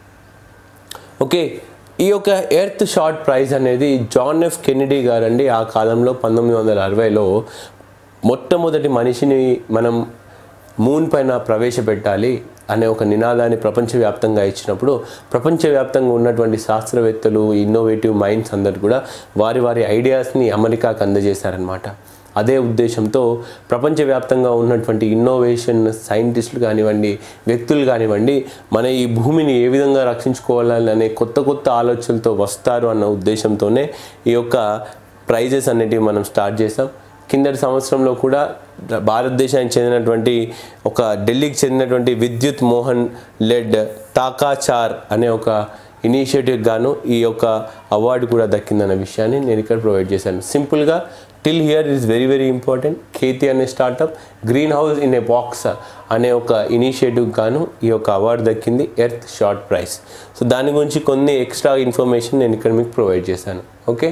ఓకే ఈ యొక్క ఎర్త్ షార్ట్ ప్రైజ్ అనేది జాన్ ఎఫ్ కెనడీ గారండి ఆ కాలంలో పంతొమ్మిది వందల అరవైలో మొట్టమొదటి మనిషిని మనం మూన్ పైన ప్రవేశపెట్టాలి అనే ఒక నినాదాన్ని ప్రపంచవ్యాప్తంగా ఇచ్చినప్పుడు ప్రపంచవ్యాప్తంగా ఉన్నటువంటి శాస్త్రవేత్తలు ఇన్నోవేటివ్ మైండ్స్ అందరు కూడా వారి వారి ఐడియాస్ని అమెరికాకు అందజేశారనమాట అదే ఉద్దేశంతో ప్రపంచవ్యాప్తంగా ఉన్నటువంటి ఇన్నోవేషన్ సైంటిస్టులు కానివ్వండి వ్యక్తులు కానివ్వండి మన ఈ భూమిని ఏ విధంగా రక్షించుకోవాలని అనే కొత్త కొత్త ఆలోచనలతో వస్తారు అన్న ఉద్దేశంతోనే ఈ యొక్క ప్రైజెస్ అనేటివి మనం స్టార్ట్ చేసాం కిందటి సంవత్సరంలో కూడా భారతదేశానికి చెందినటువంటి ఒక ఢిల్లీకి చెందినటువంటి విద్యుత్ మోహన్ లెడ్ తాకాచార్ అనే ఒక ఇనిషియేటివ్ గాను ఈ యొక్క అవార్డు కూడా దక్కిందన్న విషయాన్ని నేను ఇక్కడ ప్రొవైడ్ చేశాను సింపుల్గా till here is very very important Khethi అనే startup greenhouse in a box అనే ఒక ఇనిషియేటివ్ గాను ఈ యొక్క అవార్డు దక్కింది ఎర్త్ షార్ట్ ప్రైస్ సో దాని గురించి కొన్ని ఎక్స్ట్రా ఇన్ఫర్మేషన్ నేను ఇక్కడ మీకు ప్రొవైడ్ చేశాను ఓకే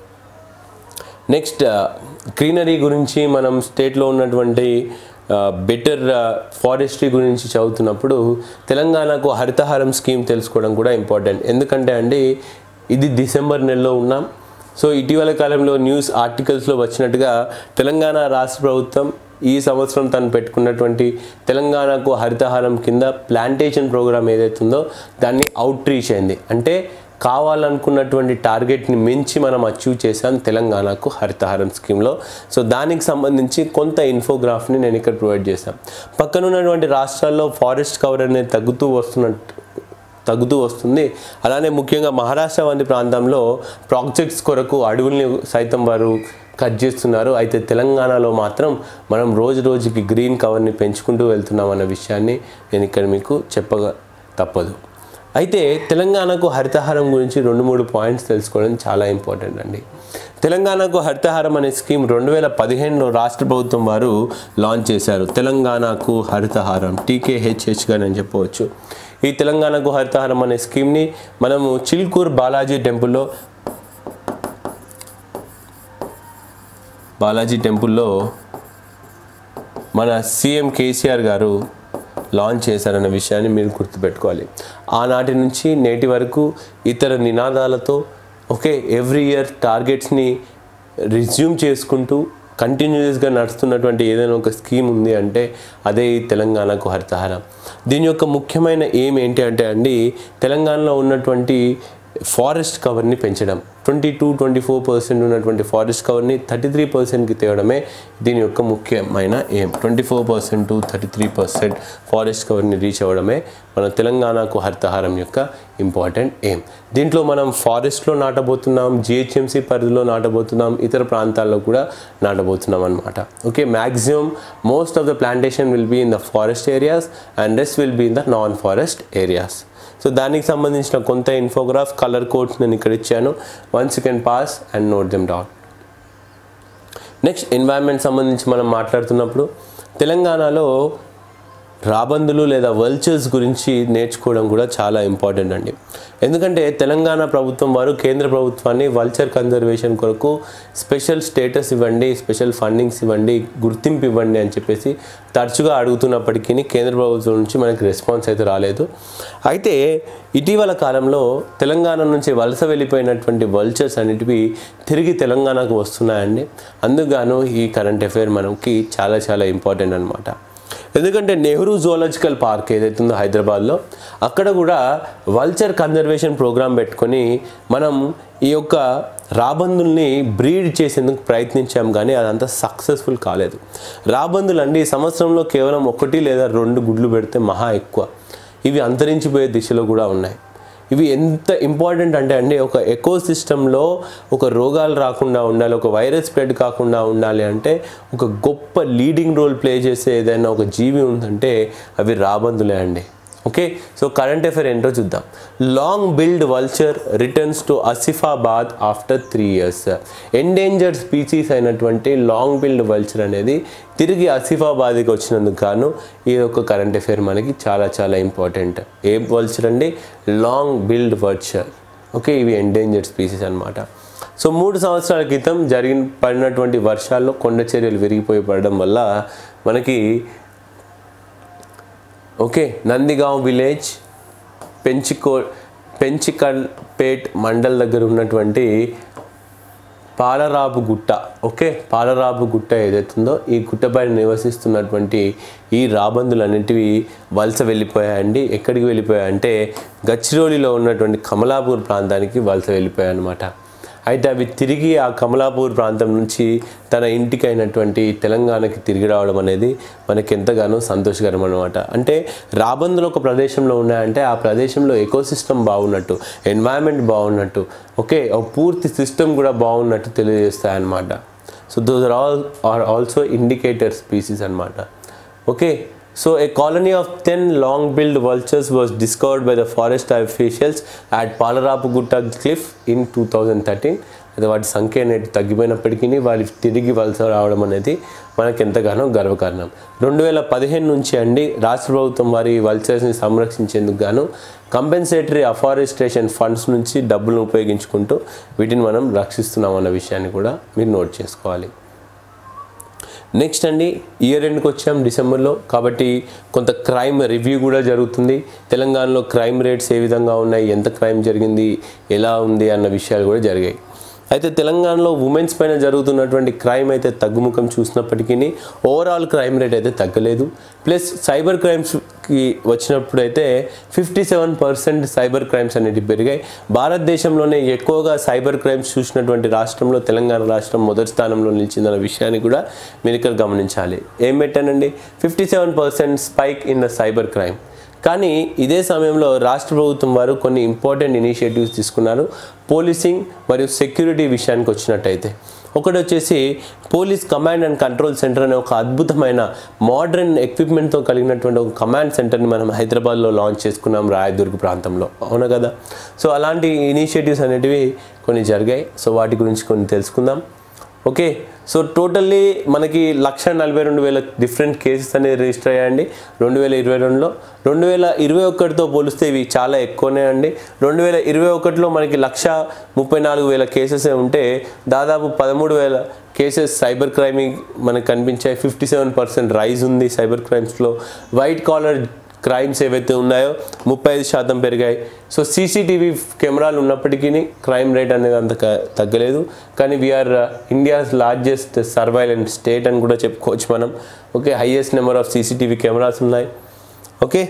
నెక్స్ట్ గ్రీనరీ గురించి మనం స్టేట్లో ఉన్నటువంటి బెటర్ ఫారెస్ట్రీ గురించి చదువుతున్నప్పుడు తెలంగాణకు హరితహారం స్కీమ్ తెలుసుకోవడం కూడా ఇంపార్టెంట్ ఎందుకంటే అండి ఇది డిసెంబర్ నెలలో ఉన్నాం సో ఇటీవల కాలంలో న్యూస్ ఆర్టికల్స్లో వచ్చినట్టుగా తెలంగాణ రాష్ట్ర ప్రభుత్వం ఈ సంవత్సరం తను పెట్టుకున్నటువంటి తెలంగాణకు హరితహారం కింద ప్లాంటేషన్ ప్రోగ్రామ్ ఏదైతుందో దాన్ని అవుట్ రీచ్ అయింది అంటే కావాలనుకున్నటువంటి టార్గెట్ని మించి మనం అచీవ్ చేశాం తెలంగాణకు హరితహారం స్కీమ్లో సో దానికి సంబంధించి కొంత ఇన్ఫోగ్రాఫ్ని నేను ఇక్కడ ప్రొవైడ్ చేశాను పక్కనున్నటువంటి రాష్ట్రాల్లో ఫారెస్ట్ కవర్ అనేది తగ్గుతూ వస్తున్నట్టు తగ్గుతూ వస్తుంది అలానే ముఖ్యంగా మహారాష్ట్ర వంటి ప్రాంతంలో ప్రాజెక్ట్స్ కొరకు అడవుల్ని సైతం వారు కట్ చేస్తున్నారు అయితే తెలంగాణలో మాత్రం మనం రోజు రోజుకి గ్రీన్ కవర్ని పెంచుకుంటూ వెళ్తున్నాం అన్న విషయాన్ని నేను ఇక్కడ మీకు చెప్పగా తప్పదు అయితే తెలంగాణకు హరితహారం గురించి రెండు మూడు పాయింట్స్ తెలుసుకోవడం చాలా ఇంపార్టెంట్ అండి తెలంగాణకు హరితహారం అనే స్కీమ్ రెండు వేల పదిహేనులో రాష్ట్ర ప్రభుత్వం వారు లాంచ్ చేశారు తెలంగాణకు హరితహారం టీకేహెచ్హెచ్గా నేను చెప్పవచ్చు ఈ తెలంగాణకు హరితహారం అనే స్కీమ్ని మనము చిల్కూర్ బాలాజీ టెంపుల్లో బాలాజీ టెంపుల్లో మన సీఎం కేసీఆర్ గారు లాంచ్ చేశారన్న విషయాన్ని మీరు గుర్తుపెట్టుకోవాలి ఆనాటి నుంచి నేటి వరకు ఇతర నినాదాలతో ఓకే ఎవ్రీ ఇయర్ టార్గెట్స్ని రిజ్యూమ్ చేసుకుంటూ కంటిన్యూస్గా నడుస్తున్నటువంటి ఏదైనా ఒక స్కీమ్ ఉంది అంటే అదే ఈ తెలంగాణకు హరితహారం దీని యొక్క ముఖ్యమైన ఏం ఏంటి అంటే అండి తెలంగాణలో ఉన్నటువంటి ఫారెస్ట్ కవర్ని పెంచడం twenty two twenty four percent ఉన్నటువంటి ఫారెస్ట్ కవర్ని థర్టీ త్రీ పర్సెంట్కి తేవడమే దీని యొక్క ముఖ్యమైన ఏం twenty four percent to thirty three percent forest కవర్ని రీచ్ అవ్వడమే మన తెలంగాణకు హరితహారం యొక్క ఇంపార్టెంట్ ఎయిమ్ దీంట్లో మనం ఫారెస్ట్లో నాటబోతున్నాం జిహెచ్ఎంసీ పరిధిలో నాటబోతున్నాం ఇతర ప్రాంతాల్లో కూడా నాటబోతున్నాం అనమాట okay maximum most of the plantation will be in the forest areas and rest will be in the non forest areas so దానికి సంబంధించిన కొంత ఇన్ఫోగ్రాఫ్ కలర్ కోడ్స్ నేను ఇక్కడ ఇచ్చాను once you can pass and note them down next environment సంబంధించి మనం మాట్లాడుతున్నప్పుడు తెలంగాణలో రాబందులు లేదా వల్చర్స్ గురించి నేర్చుకోవడం కూడా చాలా ఇంపార్టెంట్ అండి ఎందుకంటే తెలంగాణ ప్రభుత్వం వారు కేంద్ర ప్రభుత్వాన్ని వల్చర్ కన్జర్వేషన్ కొరకు స్పెషల్ స్టేటస్ ఇవ్వండి స్పెషల్ ఫండింగ్స్ ఇవ్వండి గుర్తింపు ఇవ్వండి అని చెప్పేసి తరచుగా అడుగుతున్నప్పటికీ కేంద్ర ప్రభుత్వం నుంచి మనకి రెస్పాన్స్ అయితే రాలేదు అయితే ఇటీవల కాలంలో తెలంగాణ నుంచి వలస వెళ్ళిపోయినటువంటి వల్చర్స్ అనేటివి తిరిగి తెలంగాణకు వస్తున్నాయండి అందుకుగాను ఈ కరెంట్ అఫైర్ మనకి చాలా చాలా ఇంపార్టెంట్ అనమాట ఎందుకంటే నెహ్రూ జువాలజికల్ పార్క్ ఏదైతే ఉందో హైదరాబాద్లో అక్కడ కూడా వల్చర్ కన్జర్వేషన్ ప్రోగ్రామ్ పెట్టుకొని మనం ఈ యొక్క రాబందుల్ని బ్రీడ్ చేసేందుకు ప్రయత్నించాం కానీ అదంతా సక్సెస్ఫుల్ కాలేదు రాబందులు అండి సంవత్సరంలో కేవలం ఒకటి లేదా రెండు గుడ్లు పెడితే మహా ఎక్కువ ఇవి అంతరించిపోయే దిశలో కూడా ఉన్నాయి ఇవి ఎంత ఇంపార్టెంట్ అంటే అండి ఒక ఎకో సిస్టంలో ఒక రోగాలు రాకుండా ఉండాలి ఒక వైరస్ స్ప్రెడ్ కాకుండా ఉండాలి అంటే ఒక గొప్ప లీడింగ్ రోల్ ప్లే చేసే ఏదైనా ఒక జీవి ఉందంటే అవి రాబందులే అండి ఓకే సో కరెంట్ అఫైర్ ఏంటో చూద్దాం long billed vulture returns to Asifabad after three years endangered species అయినటువంటి లాంగ్ బిల్డ్ వల్చర్ అనేది తిరిగి ఆసిఫాబాద్కి వచ్చినందుకు గాను ఈ యొక్క కరెంట్ అఫైర్ మనకి చాలా చాలా ఇంపార్టెంట్ ఏ వల్చర్ అండి లాంగ్ బిల్డ్ వల్చర్ ఓకే ఇవి ఎండేంజర్డ్ స్పీసీస్ అన్నమాట సో మూడు సంవత్సరాల క్రితం జరిగిన పడినటువంటి వర్షాల్లో కొండ చర్యలు విరిగిపోయి పడడం వల్ల మనకి ఓకే నందిగాం విలేజ్ పెంచికో పెంచికల్పేట్ మండల్ దగ్గర ఉన్నటువంటి పాలరాబు గుట్ట ఓకే పాలరాబు గుట్ట ఏదైతుందో ఈ గుట్టపైన నివసిస్తున్నటువంటి ఈ రాబందులు అనేటివి వలస వెళ్ళిపోయాయండి ఎక్కడికి వెళ్ళిపోయాయంటే గచ్చిరోలిలో ఉన్నటువంటి కమలాపూర్ ప్రాంతానికి వలస వెళ్ళిపోయాయి అనమాట అయితే అవి తిరిగి ఆ కమలాపూర్ ప్రాంతం నుంచి తన ఇంటికి అయినటువంటి తెలంగాణకి తిరిగి రావడం అనేది మనకి ఎంతగానో సంతోషకరం అనమాట అంటే రాబందులు ఒక ప్రదేశంలో ఉన్నాయంటే ఆ ప్రదేశంలో ఎకోసిస్టమ్ బాగున్నట్టు ఎన్వైరన్మెంట్ బాగున్నట్టు ఓకే ఒక పూర్తి సిస్టమ్ కూడా బాగున్నట్టు తెలియజేస్తాయన్నమాట so those are all are also indicator species అనమాట okay So, a colony of 10 long-billed vultures was discovered by the forest officials at Palarapugutta Cliff in 2013. అది వాటి సంఖ్య అనేది తగ్గిపోయినప్పటికీ వాళ్ళు తిరిగి వలస రావడం అనేది మనకి ఎంతగానో గర్వకారణం రెండు వేల పదిహేను నుంచి అండి రాష్ట్ర ప్రభుత్వం వారి వల్చర్స్ని సంరక్షించేందుకు గాను కంపెన్సేటరీ అఫారెస్టేషన్ ఫండ్స్ నుంచి డబ్బులను ఉపయోగించుకుంటూ వీటిని మనం రక్షిస్తున్నాం అన్న విషయాన్ని కూడా మీరు నోట్ చేసుకోవాలి నెక్స్ట్ అండి ఇయర్ ఎండ్కి వచ్చాం డిసెంబర్లో కాబట్టి కొంత క్రైమ్ రివ్యూ కూడా జరుగుతుంది తెలంగాణలో క్రైమ్ రేట్స్ ఏ విధంగా ఉన్నాయి ఎంత క్రైమ్ జరిగింది ఎలా ఉంది అన్న విషయాలు కూడా జరిగాయి అయితే తెలంగాణలో ఉమెన్స్ పైన జరుగుతున్నటువంటి క్రైమ్ అయితే తగ్గుముఖం చూసినప్పటికీ ఓవరాల్ క్రైమ్ రేట్ అయితే తగ్గలేదు ప్లస్ సైబర్ క్రైమ్స్కి వచ్చినప్పుడు అయితే fifty seven percent cyber crimes అనేవి పెరిగాయి భారతదేశంలోనే ఎక్కువగా సైబర్ క్రైమ్స్ చూసినటువంటి రాష్ట్రంలో తెలంగాణ రాష్ట్రం మొదటి స్థానంలో నిలిచిందన్న విషయాన్ని కూడా మీరు ఇక్కడ గమనించాలి ఏం పెట్టానండి fifty seven percent spike in the cyber crime కానీ ఇదే సమయంలో రాష్ట్ర ప్రభుత్వం వారు కొన్ని ఇంపార్టెంట్ ఇనిషియేటివ్స్ తీసుకున్నారు పోలీసింగ్ మరియు సెక్యూరిటీ విషయానికి వచ్చినట్టయితే ఒకటి వచ్చేసి police command and control centre అనే ఒక అద్భుతమైన మోడర్న్ ఎక్విప్మెంట్తో కలిగినటువంటి ఒక కమాండ్ సెంటర్ని మనం హైదరాబాద్లో లాంచ్ చేసుకున్నాం రాయదుర్గ్ ప్రాంతంలో అవునా కదా సో అలాంటి ఇనిషియేటివ్స్ అనేటివి కొన్ని జరిగాయి సో వాటి గురించి కొన్ని తెలుసుకుందాం ఓకే సో టోటల్లీ మనకి లక్ష నలభై రెండు వేల డిఫరెంట్ కేసెస్ అనేది రిజిస్టర్ అయ్యాయండి రెండు వేల ఇరవై రెండులో రెండు వేల ఇరవై ఒకటితో పోలిస్తే ఇవి చాలా ఎక్కువనే అండి రెండు వేల ఇరవై ఒకటిలో మనకి లక్ష ముప్పై నాలుగు వేల కేసెస్ ఉంటే దాదాపు పదమూడు వేల కేసెస్ సైబర్ క్రైమ్ మనకు కనిపించాయి ఫిఫ్టీ సెవెన్ పర్సెంట్ రైజ్ ఉంది సైబర్ క్రైమ్స్లో వైట్ కాలర్ క్రైమ్స్ ఏవైతే ఉన్నాయో ముప్పై ఐదు శాతం పెరిగాయి సో సీసీటీవీ కెమెరాలు ఉన్నప్పటికీ క్రైమ్ రేట్ అనేది అంత క- తగ్గలేదు కానీ we're India's largest surveillance state అని కూడా చెప్పుకోవచ్చు మనం okay highest number of CCTV cameras ఉన్నాయి ఓకే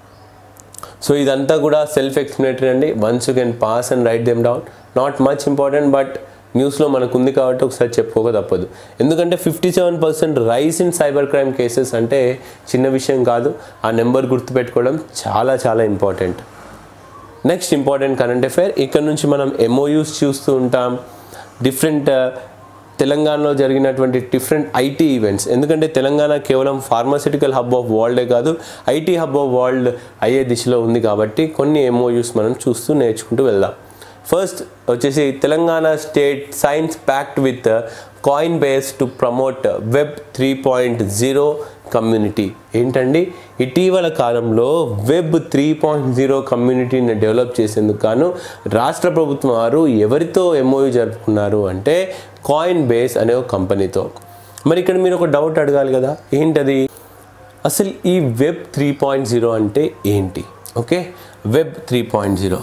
సో ఇదంతా కూడా సెల్ఫ్ ఎక్స్ప్లెనేటరీ అండి once you can pass and write them down not much important but న్యూస్లో మనకు ఉంది కాబట్టి ఒకసారి చెప్పుకోక తప్పదు ఎందుకంటే fifty seven percent rise in cyber crime cases అంటే చిన్న విషయం కాదు ఆ నెంబర్ గుర్తుపెట్టుకోవడం చాలా చాలా important next important current affair ఇక్కడ నుంచి మనం ఎంఓయూస్ చూస్తూ ఉంటాం డిఫరెంట్ తెలంగాణలో జరిగినటువంటి డిఫరెంట్ ఐటీ ఈవెంట్స్ ఎందుకంటే తెలంగాణ కేవలం ఫార్మాసిటికల్ హబ్ ఆఫ్ వరల్డే కాదు ఐటీ హబ్ ఆఫ్ వరల్డ్ అయ్యే దిశలో ఉంది కాబట్టి కొన్ని ఎంఓయూస్ మనం చూస్తూ నేర్చుకుంటూ వెళ్దాం ఫస్ట్ వచ్చేసి Telangana state signs pact with Coinbase to promote web three point zero community ఏంటండి ఇటీవల కాలంలో వెబ్ త్రీ పాయింట్ జీరో కమ్యూనిటీని డెవలప్ చేసేందుకు గాను రాష్ట్ర ప్రభుత్వం వారు ఎవరితో ఎంఓయూ జరుపుకున్నారు అంటే కాయిన్ బేస్ అనే ఒక కంపెనీతో మరి ఇక్కడ మీరు ఒక డౌట్ అడగాలి కదా ఏంటది అసలు ఈ వెబ్ త్రీ పాయింట్ జీరో అంటే ఏంటి okay web three point zero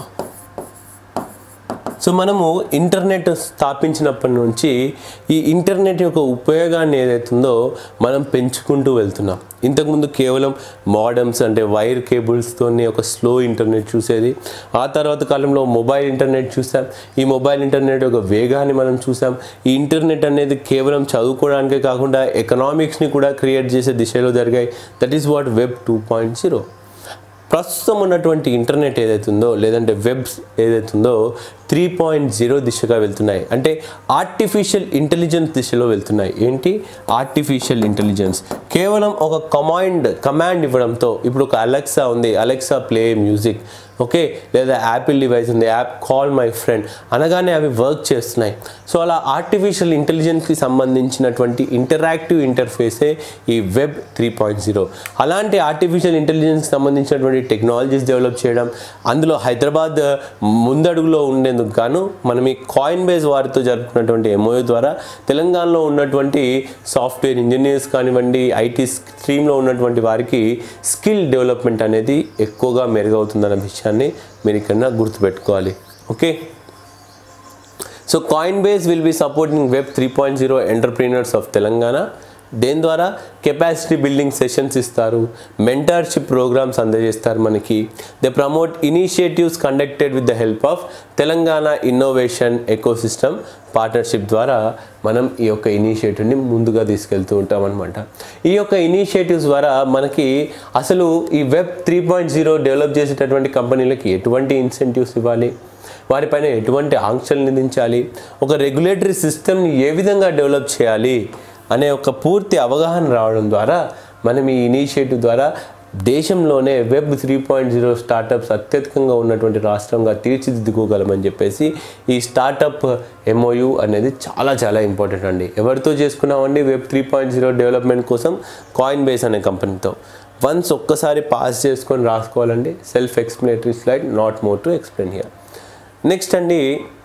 so మనము ఇంటర్నెట్ స్థాపించినప్పటి నుంచి ఈ ఇంటర్నెట్ యొక్క ఉపయోగాన్ని ఏదైతుందో మనం పెంచుకుంటూ వెళ్తున్నాం ఇంతకుముందు కేవలం మోడమ్స్ అంటే వైర్ కేబుల్స్తోనే ఒక స్లో ఇంటర్నెట్ చూసేది ఆ తర్వాత కాలంలో మొబైల్ ఇంటర్నెట్ చూసాం ఈ మొబైల్ ఇంటర్నెట్ యొక్క వేగాన్ని మనం చూసాం ఈ ఇంటర్నెట్ అనేది కేవలం చదువుకోవడానికే కాకుండా ఎకనామిక్స్ని కూడా క్రియేట్ చేసే దిశలో జరిగాయి that is what web two point zero ప్రస్తుతం ఉన్నటువంటి ఇంటర్నెట్ ఏదైతుందో లేదంటే వెబ్స్ ఏదైతుందో త్రీ పాయింట్ జీరో దిశగా వెళ్తున్నాయి అంటే ఆర్టిఫిషియల్ ఇంటెలిజెన్స్ దిశలో వెళ్తున్నాయి ఏంటి ఆర్టిఫిషియల్ ఇంటెలిజెన్స్ కేవలం ఒక కమాండ్ కమాండ్ ఇవ్వడంతో ఇప్పుడు ఒక అలెక్సా ఉంది అలెక్సా ప్లే మ్యూజిక్ ఓకే లేదా యాపిల్ డివైస్ ఉంది యాప్ కాల్ మై ఫ్రెండ్ అనగానే అవి వర్క్ చేస్తున్నాయి సో అలా ఆర్టిఫిషియల్ ఇంటెలిజెన్స్కి సంబంధించినటువంటి ఇంటరాక్టివ్ ఇంటర్ఫేసే ఈ వెబ్ త్రీ పాయింట్ జీరో అలాంటి ఆర్టిఫిషియల్ ఇంటెలిజెన్స్కి సంబంధించినటువంటి టెక్నాలజీస్ డెవలప్ చేయడం అందులో హైదరాబాద్ ముందడుగులో ఉండేందుకు గాను మనం ఈ కాయిన్ బేస్ వారితో జరుపుకున్నటువంటి ఎంఓయూ ద్వారా తెలంగాణలో ఉన్నటువంటి సాఫ్ట్వేర్ ఇంజనీర్స్ కానివ్వండి ఐటీ స్ట్రీమ్లో ఉన్నటువంటి వారికి స్కిల్ డెవలప్మెంట్ అనేది ఎక్కువగా మెరుగవుతుందన్న విషయాన్ని మీరు ఇక్కడ గుర్తుపెట్టుకోవాలి okay so Coinbase will be supporting web three point zero entrepreneurs of Telangana దేని ద్వారా కెపాసిటీ బిల్డింగ్ సెషన్స్ ఇస్తారు మెంటర్షిప్ ప్రోగ్రామ్స్ అందజేస్తారు మనకి they promote initiatives conducted with the help of Telangana innovation ecosystem partnership ద్వారా మనం ఈ యొక్క ఇనిషియేటివ్ని ముందుగా తీసుకెళ్తూ ఉంటాం అనమాట ఈ యొక్క ఇనిషియేటివ్స్ ద్వారా మనకి అసలు ఈ web three point zero develop చేసేటటువంటి కంపెనీలకి ఎటువంటి ఇన్సెంటివ్స్ ఇవ్వాలి వారిపైన ఎటువంటి ఆంక్షలు విధించాలి ఒక రెగ్యులేటరీ సిస్టమ్ని ఏ విధంగా డెవలప్ చేయాలి అనే ఒక పూర్తి అవగాహన రావడం ద్వారా మనం ఈ ఇనిషియేటివ్ ద్వారా దేశంలోనే web three point zero startups అత్యధికంగా ఉన్నటువంటి రాష్ట్రంగా తీర్చిదిద్దుకోగలమని చెప్పేసి ఈ స్టార్టప్ ఎంఓయు అనేది చాలా చాలా ఇంపార్టెంట్ అండి ఎవరితో చేసుకున్నామండి web three point zero development కోసం కాయిన్ బేస్ అనే కంపెనీతో వన్స్ ఒక్కసారి పాస్ చేసుకొని రాసుకోవాలండి self explanatory slide not more to explain here next అండి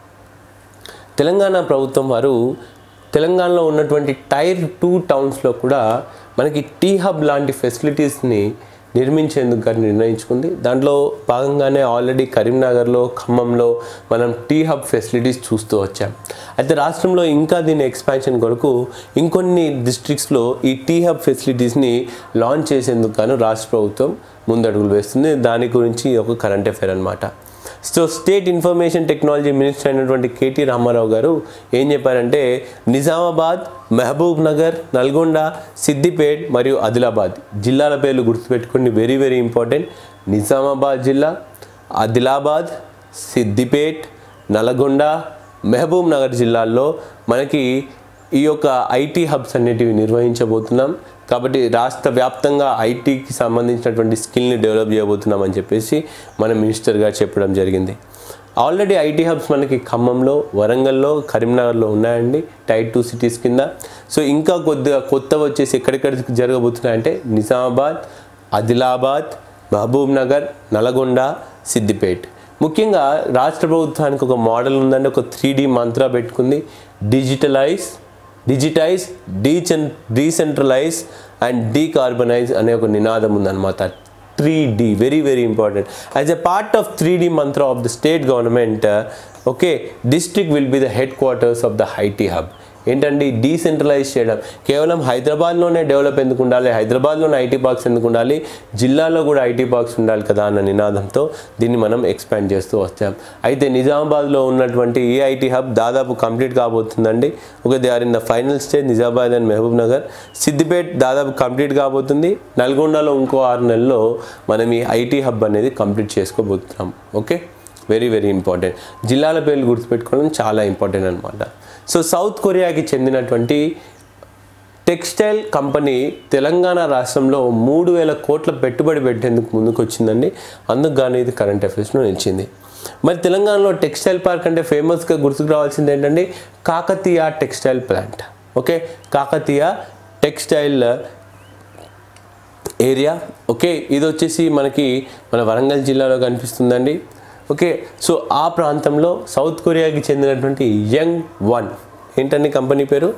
తెలంగాణ ప్రభుత్వం వారు తెలంగాణలో ఉన్నటువంటి టైర్ టూ టౌన్స్లో కూడా మనకి టీ హబ్ లాంటి ఫెసిలిటీస్ని నిర్మించేందుకు గాని నిర్ణయించుకుంది దాంట్లో భాగంగానే ఆల్రెడీ కరీంనగర్లో ఖమ్మంలో మనం టీ హబ్ ఫెసిలిటీస్ చూస్తూ వచ్చాం అయితే రాష్ట్రంలో ఇంకా దీని ఎక్స్పాన్షన్ కొరకు ఇంకొన్ని డిస్ట్రిక్ట్స్లో ఈ టీ హబ్ ఫెసిలిటీస్ని లాంచ్ చేసేందుకు గాను రాష్ట్ర ప్రభుత్వం ముందడుగులు వేస్తుంది దాని గురించి ఒక కరెంట్ అఫైర్ అనమాట so state information technology minister అయినటువంటి కేటీ రామారావు గారు ఏం చెప్పారంటే నిజామాబాద్ మహబూబ్ నగర్ నల్గొండ సిద్దిపేట్ మరియు ఆదిలాబాద్ జిల్లాల పేర్లు గుర్తుపెట్టుకోండి వెరీ వెరీ ఇంపార్టెంట్ నిజామాబాద్ జిల్లా ఆదిలాబాద్ సిద్దిపేట్ నల్గొండ మహబూబ్ నగర్ జిల్లాల్లో మనకి ఈ యొక్క ఐటీ హబ్స్ అనేటివి నిర్వహించబోతున్నాం కాబట్టి రాష్ట్ర వ్యాప్తంగా ఐటీకి సంబంధించినటువంటి స్కిల్ని డెవలప్ చేయబోతున్నామని చెప్పేసి మన మినిస్టర్ గారు చెప్పడం జరిగింది ఆల్రెడీ ఐటీ హబ్స్ మనకి ఖమ్మంలో వరంగల్లో కరీంనగర్లో ఉన్నాయండి టైర్ టూ సిటీస్ కింద సో ఇంకా కొద్దిగా కొత్తవి వచ్చేసి ఎక్కడెక్కడ జరగబోతున్నాయంటే నిజామాబాద్ ఆదిలాబాద్ మహబూబ్ నగర్ నల్గొండ సిద్దిపేట్ ముఖ్యంగా రాష్ట్ర ప్రభుత్వానికి ఒక మోడల్ ఉందండి ఒక త్రీ డి మంత్ర పెట్టుకుంది డిజిటలైజ్ డిజిటైజ్ డీచెన్ డీసెంట్రలైజ్ అండ్ డీకార్బనైజ్ అనే ఒక నినాదం ఉందన్నమాట three D very very important as a part of three D mantra of the state government okay district will be the headquarters of the IT hub ఏంటండి decentralise చేయడం కేవలం హైదరాబాద్లోనే develop ఎందుకు ఉండాలి హైదరాబాద్లోనే ఐటీ పార్క్స్ ఎందుకు ఉండాలి జిల్లాలో కూడా ఐటీ పార్క్స్ ఉండాలి కదా అన్న నినాదంతో దీన్ని మనం ఎక్స్పాండ్ చేస్తూ వచ్చాం అయితే నిజామాబాద్లో ఉన్నటువంటి ఈ ఐటీ హబ్ దాదాపు కంప్లీట్ కాబోతుందండి ఒక they are in the final stage Nizamabad and Mahabubnagar Siddipet దాదాపు కంప్లీట్ కాబోతుంది నల్గొండలో ఇంకో ఆరు నెలల్లో మనం ఈ ఐటీ హబ్ అనేది కంప్లీట్ చేసుకోబోతున్నాం ఓకే వెరీ వెరీ ఇంపార్టెంట్ జిల్లాల పేర్లు గుర్తుపెట్టుకోవడం చాలా ఇంపార్టెంట్ అనమాట సో సౌత్ కొరియాకి చెందినటువంటి టెక్స్టైల్ కంపెనీ తెలంగాణ రాష్ట్రంలో మూడు వేల కోట్ల పెట్టుబడి పెట్టేందుకు ముందుకు వచ్చిందండి అందుకు గాను ఇది కరెంట్ అఫైర్స్లో నిలిచింది మరి తెలంగాణలో టెక్స్టైల్ పార్క్ అంటే ఫేమస్గా గుర్తుకు రావాల్సింది ఏంటంటే Kakatiya textile plant okay Kakatiya textile area okay ఇది వచ్చేసి మనకి మన వరంగల్ జిల్లాలో కనిపిస్తుందండి ఓకే సో ఆ ప్రాంతంలో సౌత్ కొరియాకి చెందినటువంటి యంగ్ వన్ ఏంటండి కంపెనీ పేరు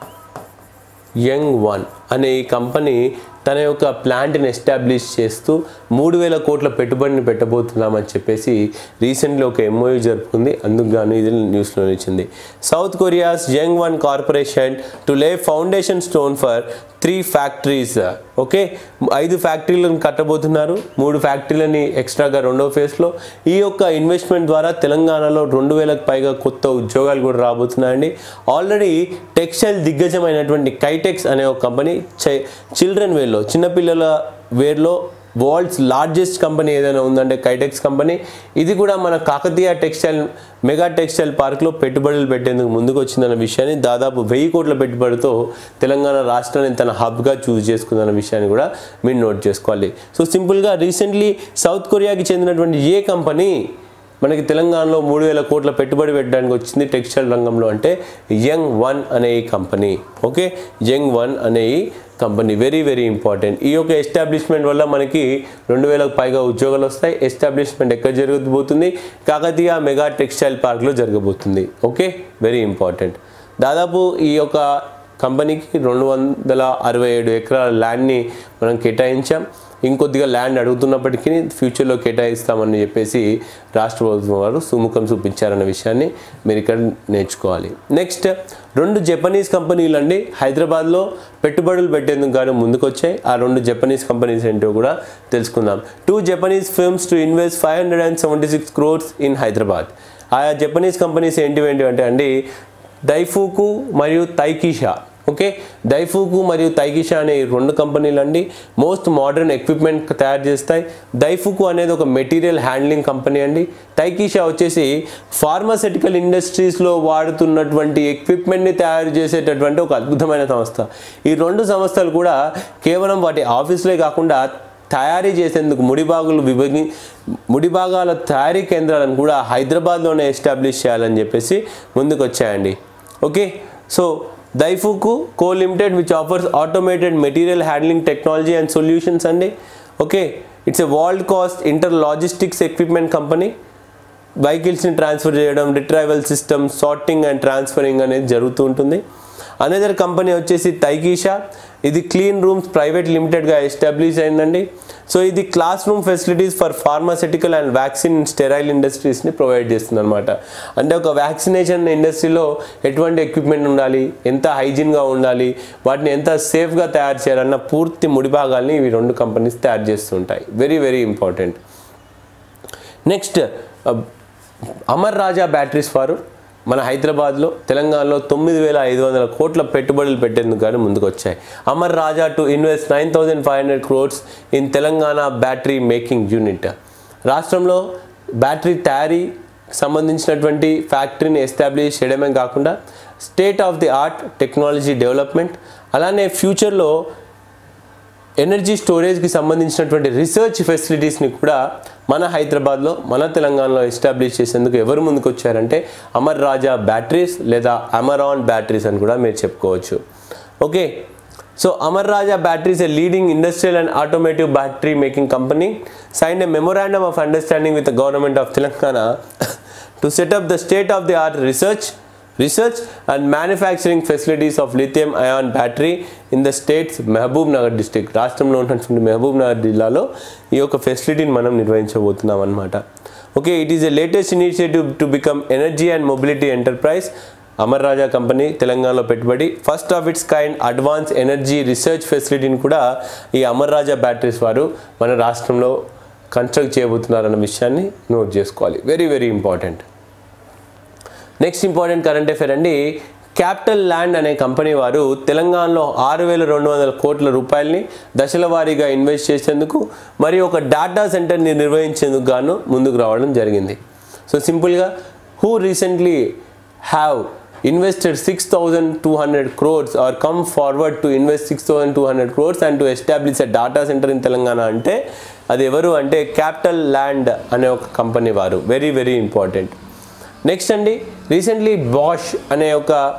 యంగ్ వన్ అనే ఈ కంపెనీ తన యొక్క ప్లాంట్ని ఎస్టాబ్లిష్ చేస్తూ మూడు వేల కోట్ల పెట్టుబడిని పెట్టబోతున్నామని చెప్పేసి రీసెంట్లీ ఒక ఎంఓయూ జరుపుకుంది అందుకు గాను ఇది న్యూస్లో నిలిచింది South Korea's Youngone corporation to lay foundation stone for three factories okay ఐదు ఫ్యాక్టరీలను కట్టబోతున్నారు మూడు ఫ్యాక్టరీలని ఎక్స్ట్రాగా రెండో ఫేజ్లో ఈ యొక్క ఇన్వెస్ట్మెంట్ ద్వారా తెలంగాణలో రెండు వేలకు పైగా కొత్త ఉద్యోగాలు కూడా రాబోతున్నాయండి ఆల్రెడీ టెక్స్టైల్ దిగ్గజమైనటువంటి కైటెక్స్ అనే ఒక కంపెనీ చిల్డ్రన్ వేర్లో చిన్నపిల్లల వేర్లో వరల్డ్స్ లార్జెస్ట్ కంపెనీ ఏదైనా ఉందంటే కైటెక్స్ కంపెనీ ఇది కూడా మన కాకతీయ టెక్స్టైల్ మెగా టెక్స్టైల్ పార్క్లో పెట్టుబడులు పెట్టేందుకు ముందుకు వచ్చిందన్న విషయాన్ని దాదాపు వెయ్యి కోట్ల పెట్టుబడితో తెలంగాణ రాష్ట్రాన్ని తన హబ్గా చూస్ చేసుకుందన్న విషయాన్ని కూడా మీరు నోట్ చేసుకోవాలి సో సింపుల్గా రీసెంట్లీ సౌత్ కొరియాకి చెందినటువంటి ఏ కంపెనీ మనకి తెలంగాణలో మూడు వేల కోట్ల పెట్టుబడి పెట్టడానికి వచ్చింది టెక్స్టైల్ రంగంలో అంటే యంగ్ వన్ అనే ఈ కంపెనీ ఓకే యంగ్ వన్ అనే ఈ కంపెనీ వెరీ వెరీ ఇంపార్టెంట్ ఈ యొక్క ఎస్టాబ్లిష్మెంట్ వల్ల మనకి రెండు వేలకు పైగా ఉద్యోగాలు వస్తాయి ఎస్టాబ్లిష్మెంట్ ఎక్కడ జరగబోతుంది కాకతీయ మెగా టెక్స్టైల్ పార్క్లో జరగబోతుంది ఓకే వెరీ ఇంపార్టెంట్ దాదాపు ఈ యొక్క కంపెనీకి రెండు వందల అరవై ఏడు ఎకరాల ల్యాండ్ని మనం కేటాయించాం ఇంకొద్దిగా ల్యాండ్ అడుగుతున్నప్పటికీ ఫ్యూచర్లో కేటాయిస్తామని చెప్పేసి రాష్ట్ర ప్రభుత్వం వారు సుముఖం చూపించారన్న విషయాన్ని మీరు ఇక్కడ నేర్చుకోవాలి నెక్స్ట్ రెండు జపనీస్ కంపెనీలు అండి హైదరాబాద్లో పెట్టుబడులు పెట్టేందుకు గాను ముందుకొచ్చాయి ఆ రెండు జపనీస్ కంపెనీస్ ఏంటో కూడా తెలుసుకుందాం two Japanese firms to invest five hundred and seventy six crores in Hyderabad ఆయా జపనీస్ కంపెనీస్ ఏంటివి ఏంటి అంటే అండి దైఫూకు మరియు తైకిషా ఓకే దైఫూకు మరియు తైకిషా అనే ఈ రెండు కంపెనీలు అండి మోస్ట్ మోడర్న్ ఎక్విప్మెంట్ తయారు చేస్తాయి దైఫుకు అనేది ఒక మెటీరియల్ హ్యాండ్లింగ్ కంపెనీ అండి తైకిషా వచ్చేసి ఫార్మాసిటికల్ ఇండస్ట్రీస్లో వాడుతున్నటువంటి ఎక్విప్మెంట్ని తయారు చేసేటటువంటి ఒక అద్భుతమైన సంస్థ ఈ రెండు సంస్థలు కూడా కేవలం వాటి ఆఫీసులే కాకుండా తయారీ చేసేందుకు ముడిభాగులు విభగి ముడిభాగాల తయారీ కేంద్రాలను కూడా హైదరాబాద్లోనే ఎస్టాబ్లిష్ చేయాలని చెప్పేసి ముందుకు వచ్చాయండి okay so Daifuku Co limited which offers automated material handling technology and solutions అండి ఓకే ఇట్స్ ఎ వరల్డ్ కాస్ట్ ఇంటర్ లాజిస్టిక్స్ ఎక్విప్మెంట్ కంపెనీ వెహికల్స్ని ట్రాన్స్ఫర్ చేయడం retrieval system sorting and transferring అనేది జరుగుతూ ఉంటుంది అనదర్ కంపెనీ వచ్చేసి తైగీషా ఇది క్లీన్ రూమ్స్ ప్రైవేట్ లిమిటెడ్గా ఎస్టాబ్లిష్ అయిందండి సో ఇది classroom facilities for pharmaceutical and vaccine sterile ఇండస్ట్రీస్ని ప్రొవైడ్ చేస్తుంది అనమాట అంటే ఒక వ్యాక్సినేషన్ ఇండస్ట్రీలో ఎటువంటి ఎక్విప్మెంట్ ఉండాలి ఎంత హైజీన్గా ఉండాలి వాటిని ఎంత సేఫ్గా తయారు చేయాలన్న పూర్తి ముడిభాగాల్ని ఇవి రెండు కంపెనీస్ తయారు చేస్తుంటాయి very very important next Amara Raja batteries వారు మన హైదరాబాద్లో తెలంగాణలో తొమ్మిది వేల ఐదు వందల కోట్ల పెట్టుబడులు పెట్టేందుకు కానీ ముందుకు వచ్చాయి Amara Raja to invest nine thousand five hundred crores in Telangana battery making unit రాష్ట్రంలో బ్యాటరీ తయారీ సంబంధించినటువంటి ఫ్యాక్టరీని ఎస్టాబ్లిష్ చేయడమే కాకుండా state of the art technology development అలానే ఫ్యూచర్లో ఎనర్జీ స్టోరేజ్కి సంబంధించినటువంటి రీసెర్చ్ ఫెసిలిటీస్ని కూడా మన హైదరాబాద్లో మన తెలంగాణలో ఎస్టాబ్లిష్ చేసేందుకు ఎవరు ముందుకు వచ్చారంటే అమర్ రాజా బ్యాటరీస్ లేదా అమరాన్ బ్యాటరీస్ అని కూడా మీరు చెప్పుకోవచ్చు okay so Amar Raja batteries a leading industrial and automotive battery making company sign a memorandum of understanding with the government of Telangana to set up the state of the art research research and manufacturing facilities of lithium ion battery in the states Mahabubnagar district రాష్ట్రంలో ఉన్నటువంటి మహబూబ్ నగర్ జిల్లాలో ఈ యొక్క ఫెసిలిటీని మనం నిర్వహించబోతున్నాం అనమాట okay it is a latest initiative to become energy and mobility enterprise Amar Raja company తెలంగాణలో పెట్టుబడి first of its kind advance energy research ఫెసిలిటీని కూడా ఈ అమర్ రాజా బ్యాటరీస్ వారు మన రాష్ట్రంలో కన్స్ట్రక్ట్ చేయబోతున్నారన్న విషయాన్ని నోట్ చేసుకోవాలి very very important next important current affair అండి క్యాపిటల్ ల్యాండ్ అనే కంపెనీ వారు తెలంగాణలో ఆరు వేల రెండు వందల కోట్ల రూపాయలని దశల వారీగా ఇన్వెస్ట్ చేసేందుకు మరియు ఒక డేటా సెంటర్ని నిర్వహించేందుకు గాను ముందుకు రావడం జరిగింది సో సింపుల్గా who recently have invested six thousand two hundred crores or come forward to invest six thousand two hundred crores and to establish a data centre in Telangana అంటే అది ఎవరు అంటే క్యాపిటల్ ల్యాండ్ అనే ఒక కంపెనీ వారు వెరీ వెరీ ఇంపార్టెంట్ నెక్స్ట్ అండి recently Bosch అనే ఒక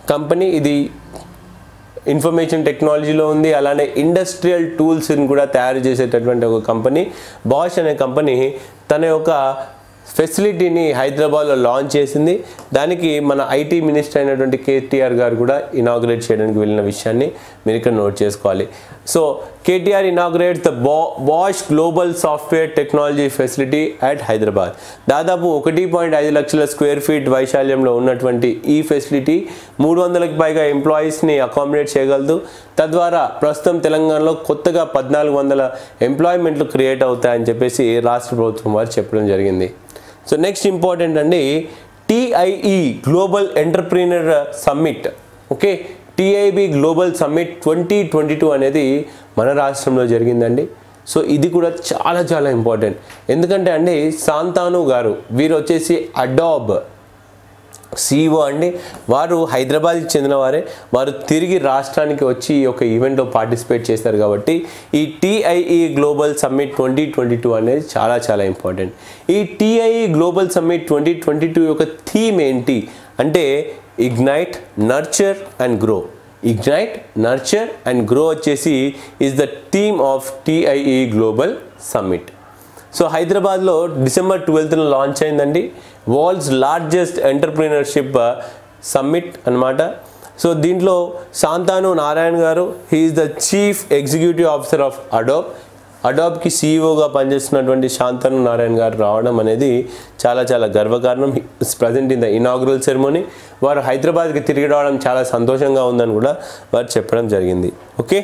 కంపెనీ ఇది ఇన్ఫర్మేషన్ టెక్నాలజీలో ఉంది అలానే ఇండస్ట్రియల్ టూల్స్ని కూడా తయారు చేసేటటువంటి ఒక కంపెనీ బాష్ అనే కంపెనీ తన యొక్క ఫెసిలిటీని హైదరాబాద్లో లాంచ్ చేసింది దానికి మన ఐటీ మినిస్టర్ అయినటువంటి కేటీఆర్ గారు కూడా ఇనాగ్రేట్ చేయడానికి వెళ్ళిన విషయాన్ని మీరు ఇక్కడ నోట్ చేసుకోవాలి సో కేటీఆర్ ఇనాగ్రేట్స్ ద బా Bosch global software technology facility at Hyderabad దాదాపు ఒకటి పాయింట్ ఐదు లక్షల స్క్వేర్ ఫీట్ వైశాల్యంలో ఉన్నటువంటి ఈ ఫెసిలిటీ మూడు వందలకు పైగా ఎంప్లాయీస్ని అకామిడేట్ చేయగలదు తద్వారా ప్రస్తుతం తెలంగాణలో కొత్తగా పద్నాలుగు వందల ఎంప్లాయ్మెంట్లు క్రియేట్ అవుతాయని చెప్పేసి రాష్ట్ర ప్రభుత్వం వారు చెప్పడం జరిగింది సో నెక్స్ట్ ఇంపార్టెంట్ అండి TIE global entrepreneur summit okay TIE global summit twenty twenty two అనేది మన రాష్ట్రంలో జరిగిందండి సో ఇది కూడా చాలా చాలా ఇంపార్టెంట్ ఎందుకంటే అండి శాంతాను గారు వీరు వచ్చేసి అడాబ్ సిఇఓ అండి వారు హైదరాబాద్కి చెందిన వారే వారు తిరిగి రాష్ట్రానికి వచ్చి ఈ యొక్క ఈవెంట్లో పార్టిసిపేట్ చేస్తారు కాబట్టి ఈ TIE global summit twenty twenty two అనేది చాలా చాలా ఇంపార్టెంట్ ఈ TIE global summit twenty twenty two యొక్క థీమ్ ఏంటి అంటే ignite nurture and grow ignite nurture and grow వచ్చేసి is the theme of TIE global summit so హైదరాబాద్లో డిసెంబర్ ట్వెల్త్న లాంచ్ అయిందండి వరల్డ్స్ లార్జెస్ట్ ఎంటర్ప్రీనర్షిప్ సమ్మిట్ అన్నమాట సో దీంట్లో Shantanu Narayan garu he is the chief executive officer of Adobe అడాబ్కి సీఈఓగా పనిచేస్తున్నటువంటి శాంతను నారాయణ గారు రావడం అనేది చాలా చాలా గర్వకారణం present in the inaugural ceremony వారు హైదరాబాద్కి తిరిగి రావడం చాలా సంతోషంగా ఉందని కూడా వారు చెప్పడం జరిగింది ఓకే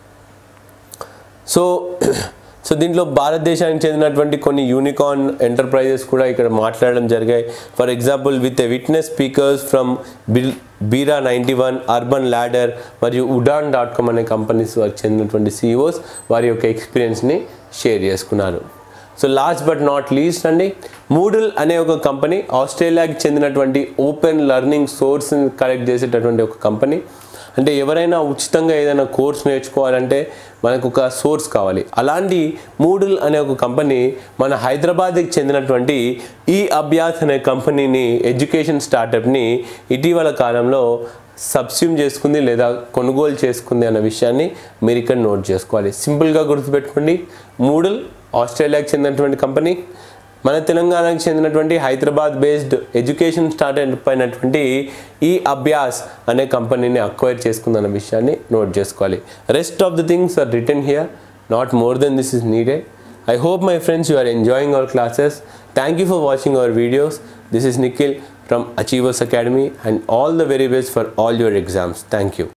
సో సో దీంట్లో భారతదేశానికి చెందినటువంటి కొన్ని యూనికార్న్ ఎంటర్ప్రైజెస్ కూడా ఇక్కడ మాట్లాడడం జరిగాయి for example with a witness speakers from బిల్ Bira ninety one urban ladder మరియు ఉడాన్ డాట్ కామ్ అనే కంపెనీస్ వారికి చెందినటువంటి సీఈఓస్ వారి యొక్క ఎక్స్పీరియన్స్ని షేర్ చేసుకున్నారు so last but not least అండి మూడిల్ అనే ఒక కంపెనీ ఆస్ట్రేలియాకి చెందినటువంటి ఓపెన్ లెర్నింగ్ సోర్స్ని కలెక్ట్ చేసేటటువంటి ఒక కంపెనీ అంటే ఎవరైనా ఉచితంగా ఏదైనా కోర్స్ నేర్చుకోవాలంటే మనకు ఒక సోర్స్ కావాలి అలాంటి మూడుల్ అనే ఒక కంపెనీ మన హైదరాబాద్కి చెందినటువంటి ఈ అభ్యాస్ అనే కంపెనీని ఎడ్యుకేషన్ స్టార్టప్ని ఇటీవల కాలంలో సబ్స్యూమ్ చేసుకుంది లేదా కొనుగోలు చేసుకుంది అన్న విషయాన్ని మీరు ఇక్కడ నోట్ చేసుకోవాలి సింపుల్గా గుర్తుపెట్టుకోండి మూడుల్ ఆస్ట్రేలియాకి చెందినటువంటి కంపెనీ మన తెలంగాణకు చెందినటువంటి హైదరాబాద్ బేస్డ్ ఎడ్యుకేషన్ స్టార్ట్అప్ అయినటువంటి ఈ అభ్యాస్ అనే కంపెనీని అక్వైర్ చేసుకుందన్న విషయాన్ని నోట్ చేసుకోవాలి rest of the things are return here not more than this is needed I hope my friends you are enjoying our classes. Thank you for watching our videos. This is Nikhil from Achievers Academy and all the very best for all your exams. Thank you.